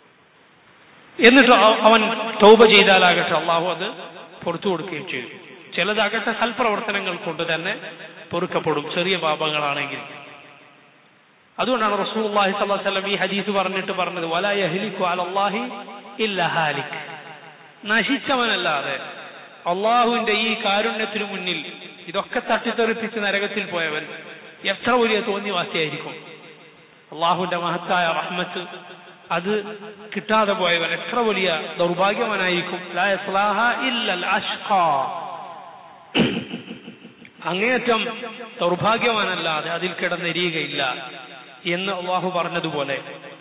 എന്നിട്ട് അവൻ തൗബ ചെയ്താലാകട്ടെ അള്ളാഹു അത് പുറത്തു കൊടുക്കുകയും ചെയ്തു ചിലതാകട്ടെ സൽപ്രവർത്തനങ്ങൾ കൊണ്ട് തന്നെ പൊറുക്കപ്പെടും ചെറിയ പാപങ്ങളാണെങ്കിൽ അതുകൊണ്ടാണ് റസൂലുള്ളാഹി സ്വല്ലല്ലാഹു അലൈഹി വസല്ലം ഈ ഹദീസ് പറഞ്ഞിട്ട് പറഞ്ഞത് വലാ യഹ്ലികു അലല്ലാഹി ഇല്ല ഹാലിക് നശിച്ചവനല്ലാതെ അള്ളാഹുവിന്റെ ഈ കാരുണ്യത്തിനു മുന്നിൽ ഇതൊക്കെ തട്ടിത്തെറിപ്പിച്ച് നരകത്തിൽ പോയവൻ എത്ര വലിയ തോന്നിവാസിയായിരിക്കും അള്ളാഹുവിന്റെ മഹത്തായ റഹ്മത്ത് അത് കിട്ടാതെ പോയവൻ എത്ര വലിയ ദൗർഭാഗ്യവനായിരിക്കും ലാ യസ്ലാഹ ഇല്ലൽ അഷ്ഖാ അങ്ങേയറ്റം ദൗർഭാഗ്യവാനല്ലാതെ അതിൽ കിടന്നെരിയുകയില്ല എന്ന് അള്ളാഹു പറഞ്ഞതുപോലെ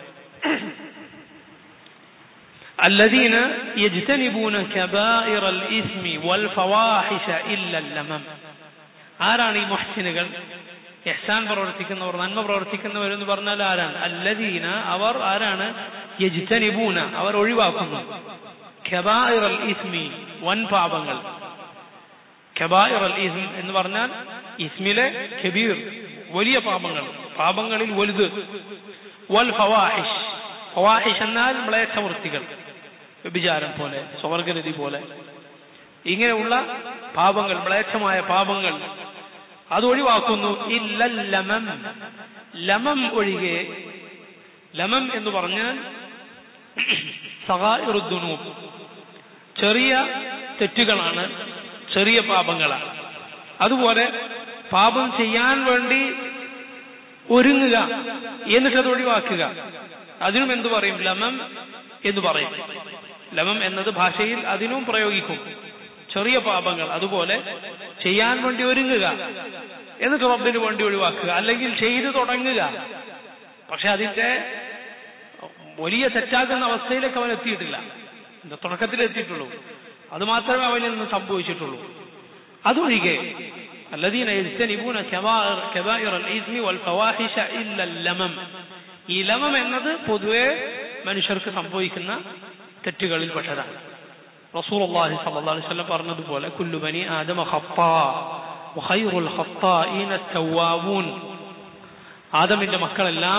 الذين يجتنبون كبائر الإثم والفواحش إلا اللمم ആരാണ് ഈ മുഹ്സിനുകൾ എഹ്സാൻ പ്രവർത്തിക്കുന്നവർ നന്മ പ്രവർത്തിക്കുന്നവർ എന്ന് പറഞ്ഞാൽ ആരാണ് അല്ലദീന അവർ ആരാണ് യജ്തനിബൂന അവർ ഒഴിവാക്കുന്നു ഖബായിർ അൽ ഇസ്മി വൻ പാപങ്ങൾ ഖബായിർ അൽ ഇസ്ം എന്ന് പറഞ്ഞാൽ ഇസ്മിലെ ഖബീർ വലിയ പാപങ്ങൾ പാപങ്ങളിൽ വലുത് വൽ ഫവാഹിഷ് ഫവാഹിഷ് എന്നാൽ മ്ലേച്ഛവൃത്തികൾ വ്യഭിചാരം പോലെ സ്വർഗരതി പോലെ ഇങ്ങനെയുള്ള പാപങ്ങൾ മ്ലേച്ഛമായ പാപങ്ങൾ അത് ഒഴിവാക്കുന്നു ഇല്ല ലമം ലമം ഒഴികെ ലമം എന്ന് പറഞ്ഞാൽ സഹായിറുദ്ദുനൂബ് ചെറിയ തെറ്റുകളാണ് ചെറിയ പാപങ്ങളാണ് അതുപോലെ പാപം ചെയ്യാൻ വേണ്ടി ഒരുങ്ങുക എന്നിട്ട് അത് ഒഴിവാക്കുക അതിനും എന്തു പറയും ലമം എന്ന് പറയും ലമം എന്നത് ഭാഷയിൽ അതിനും പ്രയോഗിക്കും ചെറിയ പാപങ്ങൾ അതുപോലെ ചെയ്യാൻ വേണ്ടി ഒരുങ്ങുക എന്നിട്ട് റബ്ബിന് വേണ്ടി ഒഴിവാക്കുക അല്ലെങ്കിൽ ചെയ്തു തുടങ്ങുക പക്ഷെ അതിന്റെ വലിയ തെറ്റാകുന്ന അവസ്ഥയിലേക്ക് അവൻ എത്തിയിട്ടില്ല ഇതിന്റെ തുടക്കത്തിൽ എത്തിയിട്ടുള്ളൂ അത് മാത്രമേ അവനിൽ നിന്ന് സംഭവിച്ചിട്ടുള്ളൂ അതൊഴികെ الذين يجتنبون كبائر كبائر الإثم والفواحش إلا اللمم ഈ ലമം എന്നത് പൊതുവെ മനുഷ്യർക്ക് സംഭവിക്കുന്ന തെറ്റുകളിൽപ്പെട്ടതാണ് റസൂൽ അള്ളാഹി സല്ലല്ലാഹു അലൈഹി വസല്ലം പറഞ്ഞതുപോലെ കുല്ലു ബനി ആദമ ഖത്താ വഖൈറുൽ ഖത്താഈന തവ്വാബൂൻ ആദമിന്റെ മക്കളെല്ലാം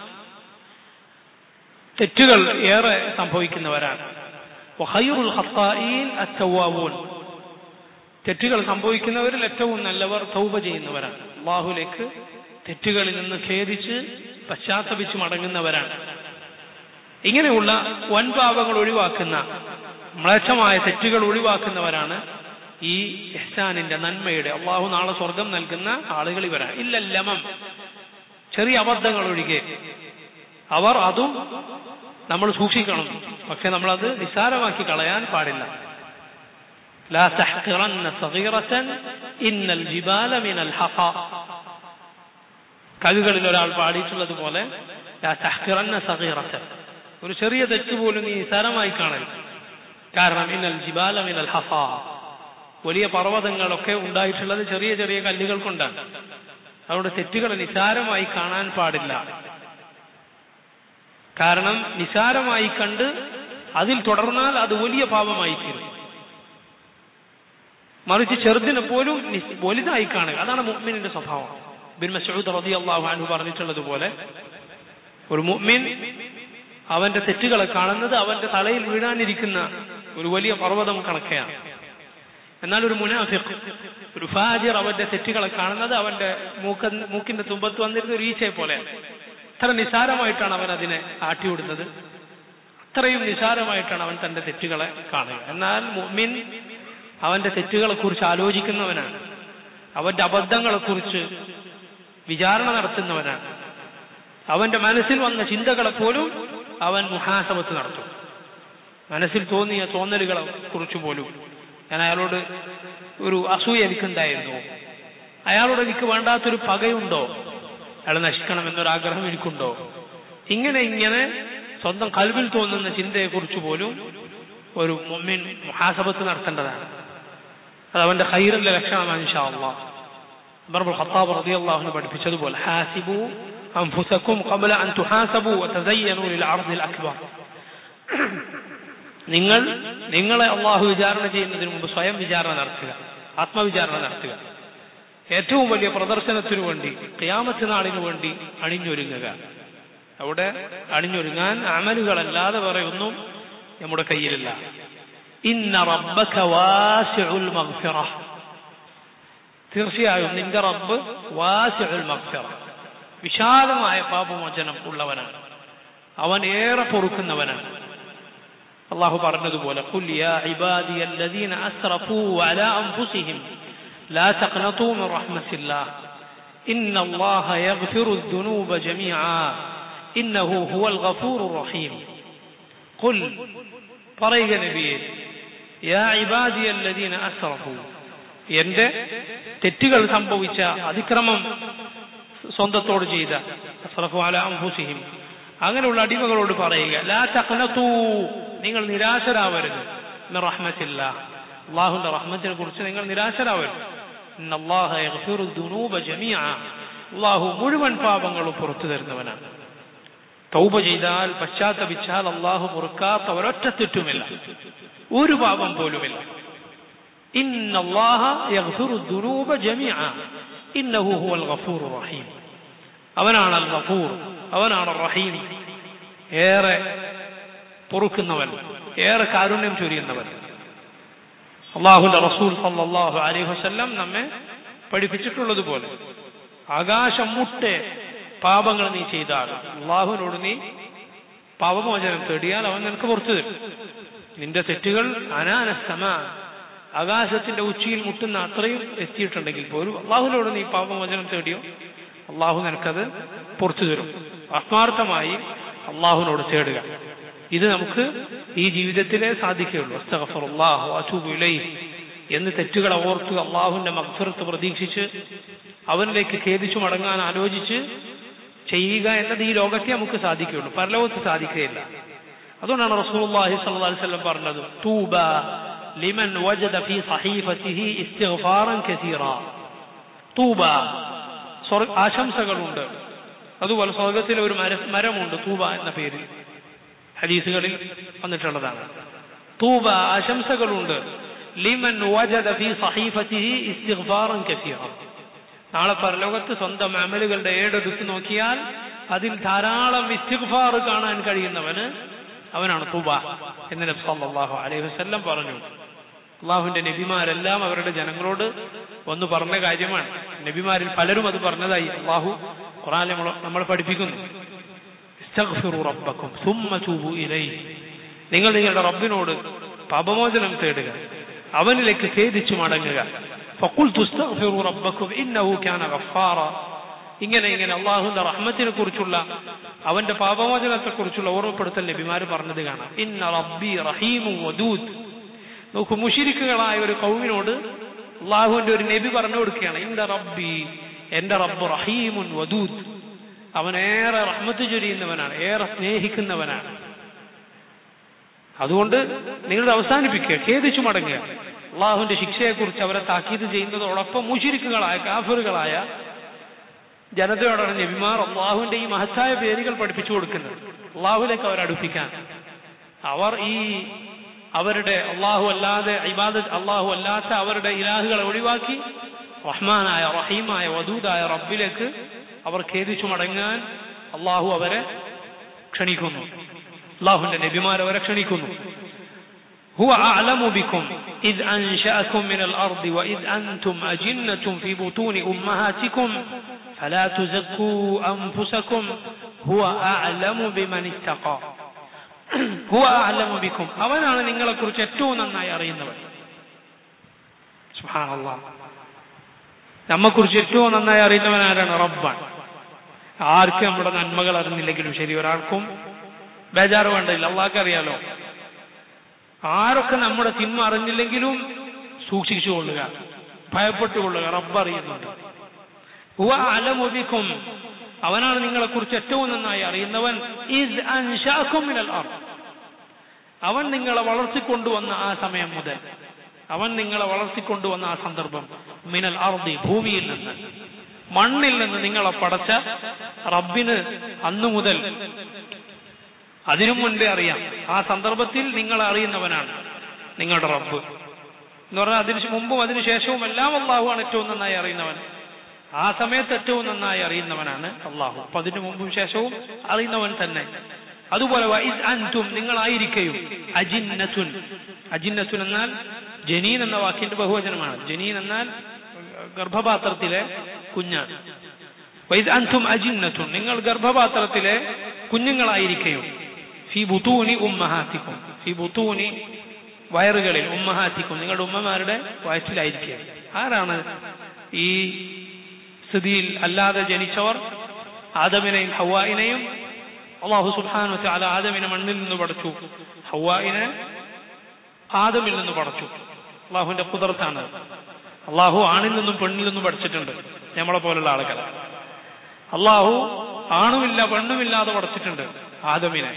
തെറ്റുകൾ ഏറെ സംഭവിക്കുന്നവരാണ് വഖൈറുൽ ഖത്താഈൻ അത്തവ്വാബൂൻ തെറ്റുകൾ സംഭവിക്കുന്നവരിൽ ഏറ്റവും നല്ലവർ തൗബ ചെയ്യുന്നവരാണ് അള്ളാഹുലേക്ക് തെറ്റുകളിൽ നിന്ന് ഖേദിച്ച് പശ്ചാത്തപിച്ച് മടങ്ങുന്നവരാണ് ഇങ്ങനെയുള്ള വൻപാപങ്ങൾ ഒഴിവാക്കുന്ന മ്ലേച്ഛമായ തെറ്റുകൾ ഒഴിവാക്കുന്നവരാണ് ഈ ഇഹ്സാനിന്റെ നന്മയുടെ അള്ളാഹു നാളെ സ്വർഗം നൽകുന്ന ആളുകൾ ഇവരാണ് ഇല്ല ലമം ചെറിയ അബദ്ധങ്ങൾ ഒഴികെ അവർ അതും നമ്മൾ സൂക്ഷിക്കണം പക്ഷെ നമ്മളത് നിസ്സാരമാക്കി കളയാൻ പാടില്ല لا تحقرن صغيرة إن الجبال من الحقى കവികളിൽ ഒരാൾ പാടിയിട്ടുള്ളത് പോലെ ലാ തഹ്കിറന്ന സഗീറത്ത് ഒരു ചെറിയ തെറ്റ് പോലും നീ നിസാരമായി കാണരുത് കാരണം ഇന്നൽ ജിബാല മിനൽ ഹഫ വലിയ പർവ്വതങ്ങളൊക്കെ ഉണ്ടായിട്ടുള്ളത് ചെറിയ ചെറിയ കല്ലുകൾ കൊണ്ടാണ് അതുകൊണ്ട് തെറ്റുകൾ നിസാരമായി കാണാൻ പാടില്ല കാരണം നിസാരമായി കണ്ട് അതിൽ തുടർന്നാൽ അത് വലിയ പാപമായി തീരും മറിച്ച് ചെറുതിനെ പോലും നിസ്- വലുതായി കാണുക അതാണ് മുഅ്മിനിന്റെ സ്വഭാവം ബിൻ മസൂദ് റളിയല്ലാഹു അൻഹു പറഞ്ഞിട്ടുള്ളതുപോലെ ഒരു മുഅ്മിൻ അവന്റെ തെറ്റുകളെ കാണുന്നത് അവന്റെ തലയിൽ വീഴാനിരിക്കുന്ന ഒരു വലിയ പർവ്വതം കണക്കെയാണ് എന്നാൽ ഒരു മുനാഫിഖ് ഒരു ഫാജിർ അവന്റെ തെറ്റുകളെ കാണുന്നത് അവന്റെ മൂക്ക മൂക്കിന്റെ തുമ്പത്ത് വന്നിരുന്ന ഒരു ഈച്ചയെ പോലെയാണ് അത്ര നിസാരമായിട്ടാണ് അവൻ അതിനെ ആട്ടിവിടുന്നത് അത്രയും നിസാരമായിട്ടാണ് അവൻ തന്റെ തെറ്റുകളെ കാണുക എന്നാൽ മുഅ്മിൻ അവന്റെ തെറ്റുകളെ കുറിച്ച് ആലോചിക്കുന്നവനാണ് അവന്റെ അബദ്ധങ്ങളെ കുറിച്ച് വിചാരണ നടത്തുന്നവനാണ് അവന്റെ മനസ്സിൽ വന്ന ചിന്തകളെ പോലും അവൻ മുഹാസമത്ത് നടത്തും മനസ്സിൽ തോന്നിയ തോന്നലുകളെ കുറിച്ച് പോലും ഞാൻ അയാളോട് ഒരു അസൂയ എനിക്കുണ്ടായിരുന്നു അയാളോട് എനിക്ക് വേണ്ടാത്തൊരു പകയുണ്ടോ അയാൾ നശിക്കണം എന്നൊരാഗ്രഹം എനിക്കുണ്ടോ ഇങ്ങനെ ഇങ്ങനെ സ്വന്തം കൽവിൽ തോന്നുന്ന ചിന്തയെക്കുറിച്ച് പോലും ഒരു മുമ്മിൻ മുഹാസബത്ത് നടത്തേണ്ടതാണ് അത് അവന്റെ ഹൈറിന്റെ ലക്ഷണമാണ് ഇൻഷാ അള്ളാഹ് ഉമർ ഖത്താബ് റളിയല്ലാഹു അൻഹു പഠിപ്പിച്ചതുപോലെ ഹാസിബു അൻഫുസക്കും ഖബല അൻ തുഹാസബു വതസയ്യനു ലിൽ അർദിൽ അക്ബർ നിങ്ങൾ നിങ്ങളെ അള്ളാഹു വിചാരണ ചെയ്യുന്നതിന് മുമ്പ് സ്വയം വിചാരണ നടത്തുക ആത്മവിചാരണ നടത്തുക ഏറ്റവും വലിയ പ്രദർശനത്തിനു വേണ്ടി ഖിയാമത്ത് നാളിനു വേണ്ടി അണിഞ്ഞൊരുങ്ങുക അവിടെ അണിഞ്ഞൊരുങ്ങാൻ അമലുകളല്ലാതെ വേറെ ഒന്നും നമ്മുടെ കയ്യിലില്ല ഇന്ന റബ്ബക വാസിഉൽ മഗ്ഫിറ തീർച്ചയായും നിന്റെ റബ്ബ് വാസിഉൽ മഗ്ഫിറ വിശാലമായ പാപമോചനം ഉള്ളവനാണ് അവൻ ഏറെ പൊറുക്കുന്നവനാണ് അള്ളാഹു പറഞ്ഞതുപോലെ قل يا عبادي الذين أسرفوا على أنفسهم لا تقنطوا من رحمة الله إن الله يغفر الذنوب جميعا إنه هو الغفور الرحيم قل പറയുക നബിയെ യാ ഇബാദി അല്ലദീന അസ്റഫു എന്റെ തെറ്റുകൾ സംഭവിച്ച അതിക്രമം സ്വന്തത്തോട് ചെയ്ത അസ്റഫു അല അംഫുസിഹിം അങ്ങനെയുള്ള അടിമകളോട് പറയുക ലാ തഖ്നതു നിങ്ങൾ നിരാശരാവരുത് മിൻ റഹ്മത്തില്ല അള്ളാഹുന്റെ റഹ്മത്തിനെ കുറിച്ച് നിങ്ങൾ നിരാശരാവരുത് ഇന്നല്ലാഹ യഗ്ഫിറു ദുനൂബ ജമീഅ അള്ളാഹു മുഴുവൻ പാപങ്ങളും പുറത്തു തരുന്നവനാണ് തൗബ ചെയ്താൽ പശ്ചാത്തപിച്ചാൽ അള്ളാഹു പൊറുക്കാത്ത ഒരൊറ്റ തെറ്റുമില്ല ഒരു പാപം പോലുമില്ല ഇന്നല്ലാഹ യഗ്ഫിറു ദുനൂബ ജമീഅ ഇന്നഹു ഹുവൽ ഗഫൂർ റഹീം അവനാണ് അൽ ഗഫൂർ അവനാണ് റഹീം ഏറെ പൊറുക്കുന്നവൻ ഏറെ കാരുണ്യം ചൊരിയുന്നവൻ അള്ളാഹുന്റെ റസൂൽ സല്ലല്ലാഹു അലൈഹി വസല്ലം നമ്മെ പഠിപ്പിച്ചിട്ടുള്ളതുപോലെ ആകാശം മുട്ടെ പാപങ്ങൾ നീ ചെയ്താൽ അള്ളാഹുവിനോട് നീ പാപമോചനം തേടിയാൽ അവൻ നിനക്ക് പുറത്തു തരും നിന്റെ തെറ്റുകൾ അനാനസ്തമ ആകാശത്തിന്റെ ഉച്ചിയിൽ മുട്ടുന്ന അത്രയും എത്തിയിട്ടുണ്ടെങ്കിൽ പോലും അള്ളാഹുവിനോട് നീ പാപമോചനം തേടിയോ അള്ളാഹു നിനക്കത് പുറത്തു തരും ആത്മാർത്ഥമായി അള്ളാഹുവിനോട് തേടുക ഇത് നമുക്ക് ഈ ജീവിതത്തിലേ സാധിക്കുകയുള്ളൂ അസ്തഗഫറുല്ലാഹു അതൂബു ഇലൈഹി എന്ന് തെറ്റുകളെ ഓർത്ത് അള്ളാഹുവിന്റെ മഗ്ഫിറത്ത് പ്രതീക്ഷിച്ച് അവനിലേക്ക് ഖേദിച്ചു മടങ്ങാൻ ആലോചിച്ച് ചെയ്യുക എന്നത് ഈ ലോകത്തെ നമുക്ക് സാധിക്കുകയുള്ളൂ പരലോകത്ത് സാധിക്കുകയില്ല അതുകൊണ്ടാണ് റസൂലുള്ളാഹി സ്വല്ലല്ലാഹു അലൈഹി വസല്ലം പറഞ്ഞത് തൂബ ലിമൻ വജദ ഫീ സഹീഫതിഹി ഇസ്തിഗ്ഫാറൻ കസീറ തൂബ സ്വർഗ ആശംസകളുണ്ട് അതുപോലെ സ്വർഗത്തിലെ ഒരു മര മരമുണ്ട് തൂബ എന്ന പേരിൽ ഹദീസുകളിൽ വന്നിട്ടുള്ളതാണ് തൂബ ആശംസകളുണ്ട് ലിമൻ വജദ ഫീ സഹീഫതിഹി ഇസ്തിഗ്ഫാറൻ കസീറ നാളെ പരലോകത്ത് സ്വന്തം അമലുകളുടെ ഏടെടുത്ത് നോക്കിയാൽ അതിൽ ധാരാളം ഇസ്തിഗ്ഫാർ കാണാൻ കഴിയുന്നവന് അവനാണ് തൂബ എന്ന് നബി സല്ലല്ലാഹു അലൈഹി വസല്ലം പറഞ്ഞു അള്ളാഹുവിന്റെ നബിമാരെല്ലാം അവരുടെ ജനങ്ങളോട് ഒന്ന് പറഞ്ഞ കാര്യമാണ് നബിമാരിൽ പലരും അത് പറഞ്ഞതായി അള്ളാഹു ഖുറാൻ നമ്മൾ പഠിപ്പിക്കുന്നു ഇസ്തഗ്ഫിറു റബ്ബക്കും സുമ്മ തൂബു ഇലൈഹി നിങ്ങൾ നിങ്ങളുടെ റബ്ബിനോട് പാപമോചനം തേടുക അവനിലേക്ക് ഖേദിച്ചു മടങ്ങുക فقلت استغفروا ربكم انه كان غفارا ഇങ്ങനെ ഇങ്ങനെ അള്ളാഹുന്റെ റഹ്മത്തിനെ കുറിച്ചുള്ള അവന്റെ പാപമോചനത്തെ കുറിച്ചുള്ള ഓർമ്മപ്പെടുത്തൽ നബിമാര് പറഞ്ഞത് കാണാം ഇന്ന റബ്ബി റഹീമു വദൂദ് നോക്കൂ മുഷിരിക്കുകളായ ഒരു കൗമിനോട് അള്ളാഹുവിന്റെ ഒരു നബി പറഞ്ഞു കൊടുക്കുകയാണ് ഇന്ന റബ്ബി എന്റെ റബ്ബ് റഹീമുൻ വദൂദ് അവൻ ഏറെ റഹ്മത്ത് ചൊരിയുന്നവനാണ് ഏറെ സ്നേഹിക്കുന്നവനാണ് അതുകൊണ്ട് നിങ്ങളുടെ അവസാനിപ്പിക്കുക ഖേദിച്ചു മടങ്ങുക അള്ളാഹുവിന്റെ ശിക്ഷയെക്കുറിച്ച് അവരെ താക്കീത് ചെയ്യുന്നതോടൊപ്പം മുഷിരിക്കുകളായ കാഫറുകളായ ജനതയോടാണ് നബിമാർ അള്ളാഹുവിന്റെ ഈ മഹത്തായ പേരുകൾ പഠിപ്പിച്ചു കൊടുക്കുന്നത് അള്ളാഹുലേക്ക് അവർ അടുപ്പിക്കാൻ അവർ ഈ അവരുടെ അള്ളാഹു അല്ലാതെ ഇബാദ അള്ളാഹു അല്ലാത്ത അവരുടെ ഇലാഹുകളെ ഒഴിവാക്കി റഹ്മാനായ റഹീമായ വദൂദായ റബ്ബിലേക്ക് അവർ ഖേദിച്ചു മടങ്ങാൻ അള്ളാഹു അവരെ ക്ഷണിക്കുന്നു അള്ളാഹുവിന്റെ നബിമാർ അവരെ ക്ഷണിക്കുന്നു هو أعلم بكم إذ أنشأكم من الأرض وإذ أنتم أجنة في بطون أمهاتكم فلا تزكوا أنفسكم هو أعلم بمن اتقى هو أعلم بكم അവനാണ് നിങ്ങളെ കുറിച്ച് ഏറ്റവും നന്നായി അറിയുന്നവൻ സുബ്ഹാനല്ലാഹ് നമ്മെക്കുറിച്ച് ഏറ്റവും നന്നായി അറിയുന്നവൻ ആരാണ് റബ്ബാണ് ആർക്കും നമ്മുടെ നന്മകൾ അറിഞ്ഞില്ലെങ്കിലും ശരി ഒരാൾക്കും ബേജാറ് വേണ്ടില്ല അള്ളാഹ്ക്ക് അറിയാലോ ആരൊക്കെ നമ്മുടെ തിന്മ അറിഞ്ഞില്ലെങ്കിലും സൂക്ഷിച്ചു കൊള്ളുക ഭയപ്പെട്ടുകൊള്ളുക റബ്ബ് അറിയുന്നുണ്ട് അലമുബിക്കും അവനാണ് നിങ്ങളെ കുറിച്ച് ഏറ്റവും നന്നായി അറിയുന്നവൻ ഇസ് അൻഷാക്കും മിനൽ അർദ് അവൻ നിങ്ങളെ വളർത്തിക്കൊണ്ടുവന്ന ആ സമയം മുതൽ അവൻ നിങ്ങളെ വളർത്തിക്കൊണ്ടുവന്ന ആ സന്ദർഭം മിനൽ അർദി ഭൂമിയിൽ നിന്ന് മണ്ണിൽ നിന്ന് നിങ്ങളെ പടച്ച റബ്ബിന് അന്നു മുതൽ അതിനു മുൻപേ അറിയാം ആ സന്ദർഭത്തിൽ നിങ്ങളെ അറിയുന്നവനാണ് നിങ്ങളുടെ റബ്ബ് എന്ന് പറഞ്ഞാൽ അതിന് മുമ്പും അതിനു ശേഷവും എല്ലാം അള്ളാഹുവാണ് ഏറ്റവും നന്നായി അറിയുന്നവൻ ആ സമയത്ത് ഏറ്റവും നന്നായി അറിയുന്നവനാണ് അള്ളാഹു അപ്പൊ അതിനു മുമ്പും ശേഷവും അറിയുന്നവൻ തന്നെ അതുപോലെ വൈസ് അൻതും നിങ്ങളായിരിക്കയും അജിന്നത്തുൻ അജിന്നത്തുൻ എന്നാൽ ജനീൻ എന്ന വാക്കിന്റെ ബഹുവചനമാണ് ജനീൻ എന്നാൽ ഗർഭപാത്രത്തിലെ കുഞ്ഞാണ് വൈദ് അൻതും അജിന്നത്തും നിങ്ങൾ ഗർഭപാത്രത്തിലെ കുഞ്ഞുങ്ങളായിരിക്കും ഫി ബുത്തൂനി ഉമ്മഹാത്തിക്കും ഫി ബുത്തൂനി വയറുകളിൽ ഉമ്മഹാത്തിക്കും നിങ്ങളുടെ ഉമ്മമാരുടെ വയറ്റിലായിരിക്കുക ആരാണ് ഈ സ്ഥിതിയിൽ അല്ലാതെ ജനിച്ചവർ ആദമിനെയും ഹവായിനെയും അള്ളാഹു സുൽഹാനു അല ആദമിനെ മണ്ണിൽ നിന്ന് പടച്ചു ഹവായിനെ ആദമിൽ നിന്ന് പടച്ചു അള്ളാഹുവിന്റെ കുതിർത്താണ് അള്ളാഹു ആണിൽ നിന്നും പെണ്ണിൽ നിന്നും പഠിച്ചിട്ടുണ്ട് നമ്മളെ പോലുള്ള ആളുകൾ അള്ളാഹു ആണുമില്ല പെണ്ണുമില്ലാതെ പഠിച്ചിട്ടുണ്ട് ആദമിനെ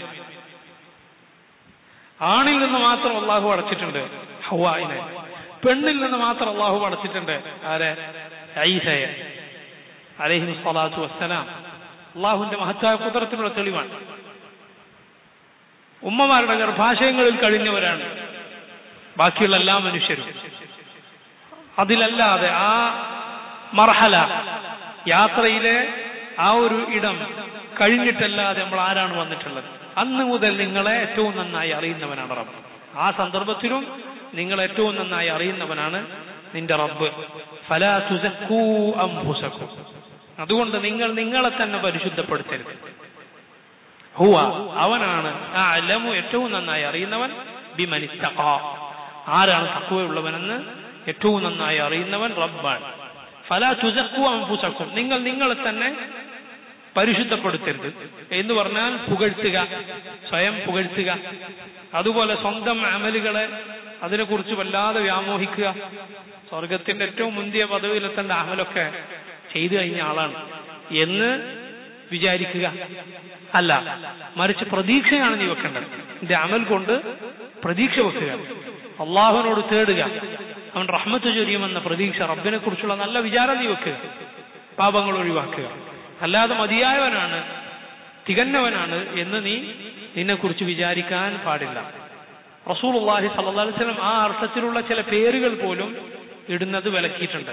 ആണിൽ നിന്ന് മാത്രം അള്ളാഹു അടച്ചിട്ടുണ്ട് ഹവായിനെ പെണ്ണിൽ നിന്ന് മാത്രം അള്ളാഹു അടച്ചിട്ടുണ്ട് ആരെ ഐസയെ അലഹിം സ്വലാത്തു വസ്സലാം അള്ളാഹുവിന്റെ മഹത്തായ കുതിരത്തിനുള്ള തെളിവാണ് ഉമ്മമാരുടെ ഗർഭാശയങ്ങളിൽ കഴിഞ്ഞവരാണ് ബാക്കിയുള്ള എല്ലാ മനുഷ്യരും അതിലല്ലാതെ ആ മർഹല യാത്രയിലെ ആ ഒരു ഇടം കഴിഞ്ഞിട്ടല്ലാതെ നമ്മൾ ആരാണ് വന്നിട്ടുള്ളത് അന്ന് മുതൽ നിങ്ങളെ ഏറ്റവും നന്നായി അറിയുന്നവനാണ് റബ്ബ് ആ സന്ദർഭത്തിലും നിങ്ങൾ ഏറ്റവും നന്നായി അറിയുന്നവനാണ് നിന്റെ റബ്ബ് ഫലാ തുസക്കൂ അംഫുസക്കും അതുകൊണ്ട് നിങ്ങൾ നിങ്ങളെ തന്നെ പരിശുദ്ധപ്പെടുത്തരുത് ഹുവ അവനാണ് ആ അലമു ഏറ്റവും നന്നായി അറിയുന്നവൻ ബിമനിസ്തഖ ആരാണ് തക്കുവയുള്ളവനെന്ന് ഏറ്റവും നന്നായി അറിയുന്നവൻ റബ്ബാണ് ഫലാ തുസക്കൂ അംഫുസക്കും നിങ്ങൾ നിങ്ങളെ തന്നെ പരിശുദ്ധപ്പെടുത്തരുത് എന്ന് പറഞ്ഞാൽ പുകഴ്ത്തുക സ്വയം പുകഴ്ത്തുക അതുപോലെ സ്വന്തം അമലുകളെ അതിനെക്കുറിച്ച് വല്ലാതെ വ്യാമോഹിക്കുക സ്വർഗത്തിന്റെ ഏറ്റവും മുന്തിയ പദവിയിലെത്തേണ്ട അമലൊക്കെ ചെയ്തു കഴിഞ്ഞ ആളാണ് എന്ന് വിചാരിക്കുക അല്ല മറിച്ച് പ്രതീക്ഷയാണ് നീ വെക്കേണ്ടത് നിന്റെ അമൽ കൊണ്ട് പ്രതീക്ഷ വെക്കുക അള്ളാഹുവിനോട് തേടുക അവൻ റഹ്മത്ത് ചൊരിയുമെന്ന പ്രതീക്ഷ റബ്ബിനെ കുറിച്ചുള്ള നല്ല വിചാരം നീ വെക്കുക പാപങ്ങൾ ഒഴിവാക്കുക അല്ലാതെ മതിയായവനാണ് തികഞ്ഞവനാണ് എന്ന് നീ നിന്നെക്കുറിച്ച് വിചാരിക്കാൻ പാടില്ല റസൂൽ അള്ളാഹി സല്ലി വസല്ലം ആ അർത്ഥത്തിലുള്ള ചില പേരുകൾ പോലും ഇടുന്നത് വിലക്കിയിട്ടുണ്ട്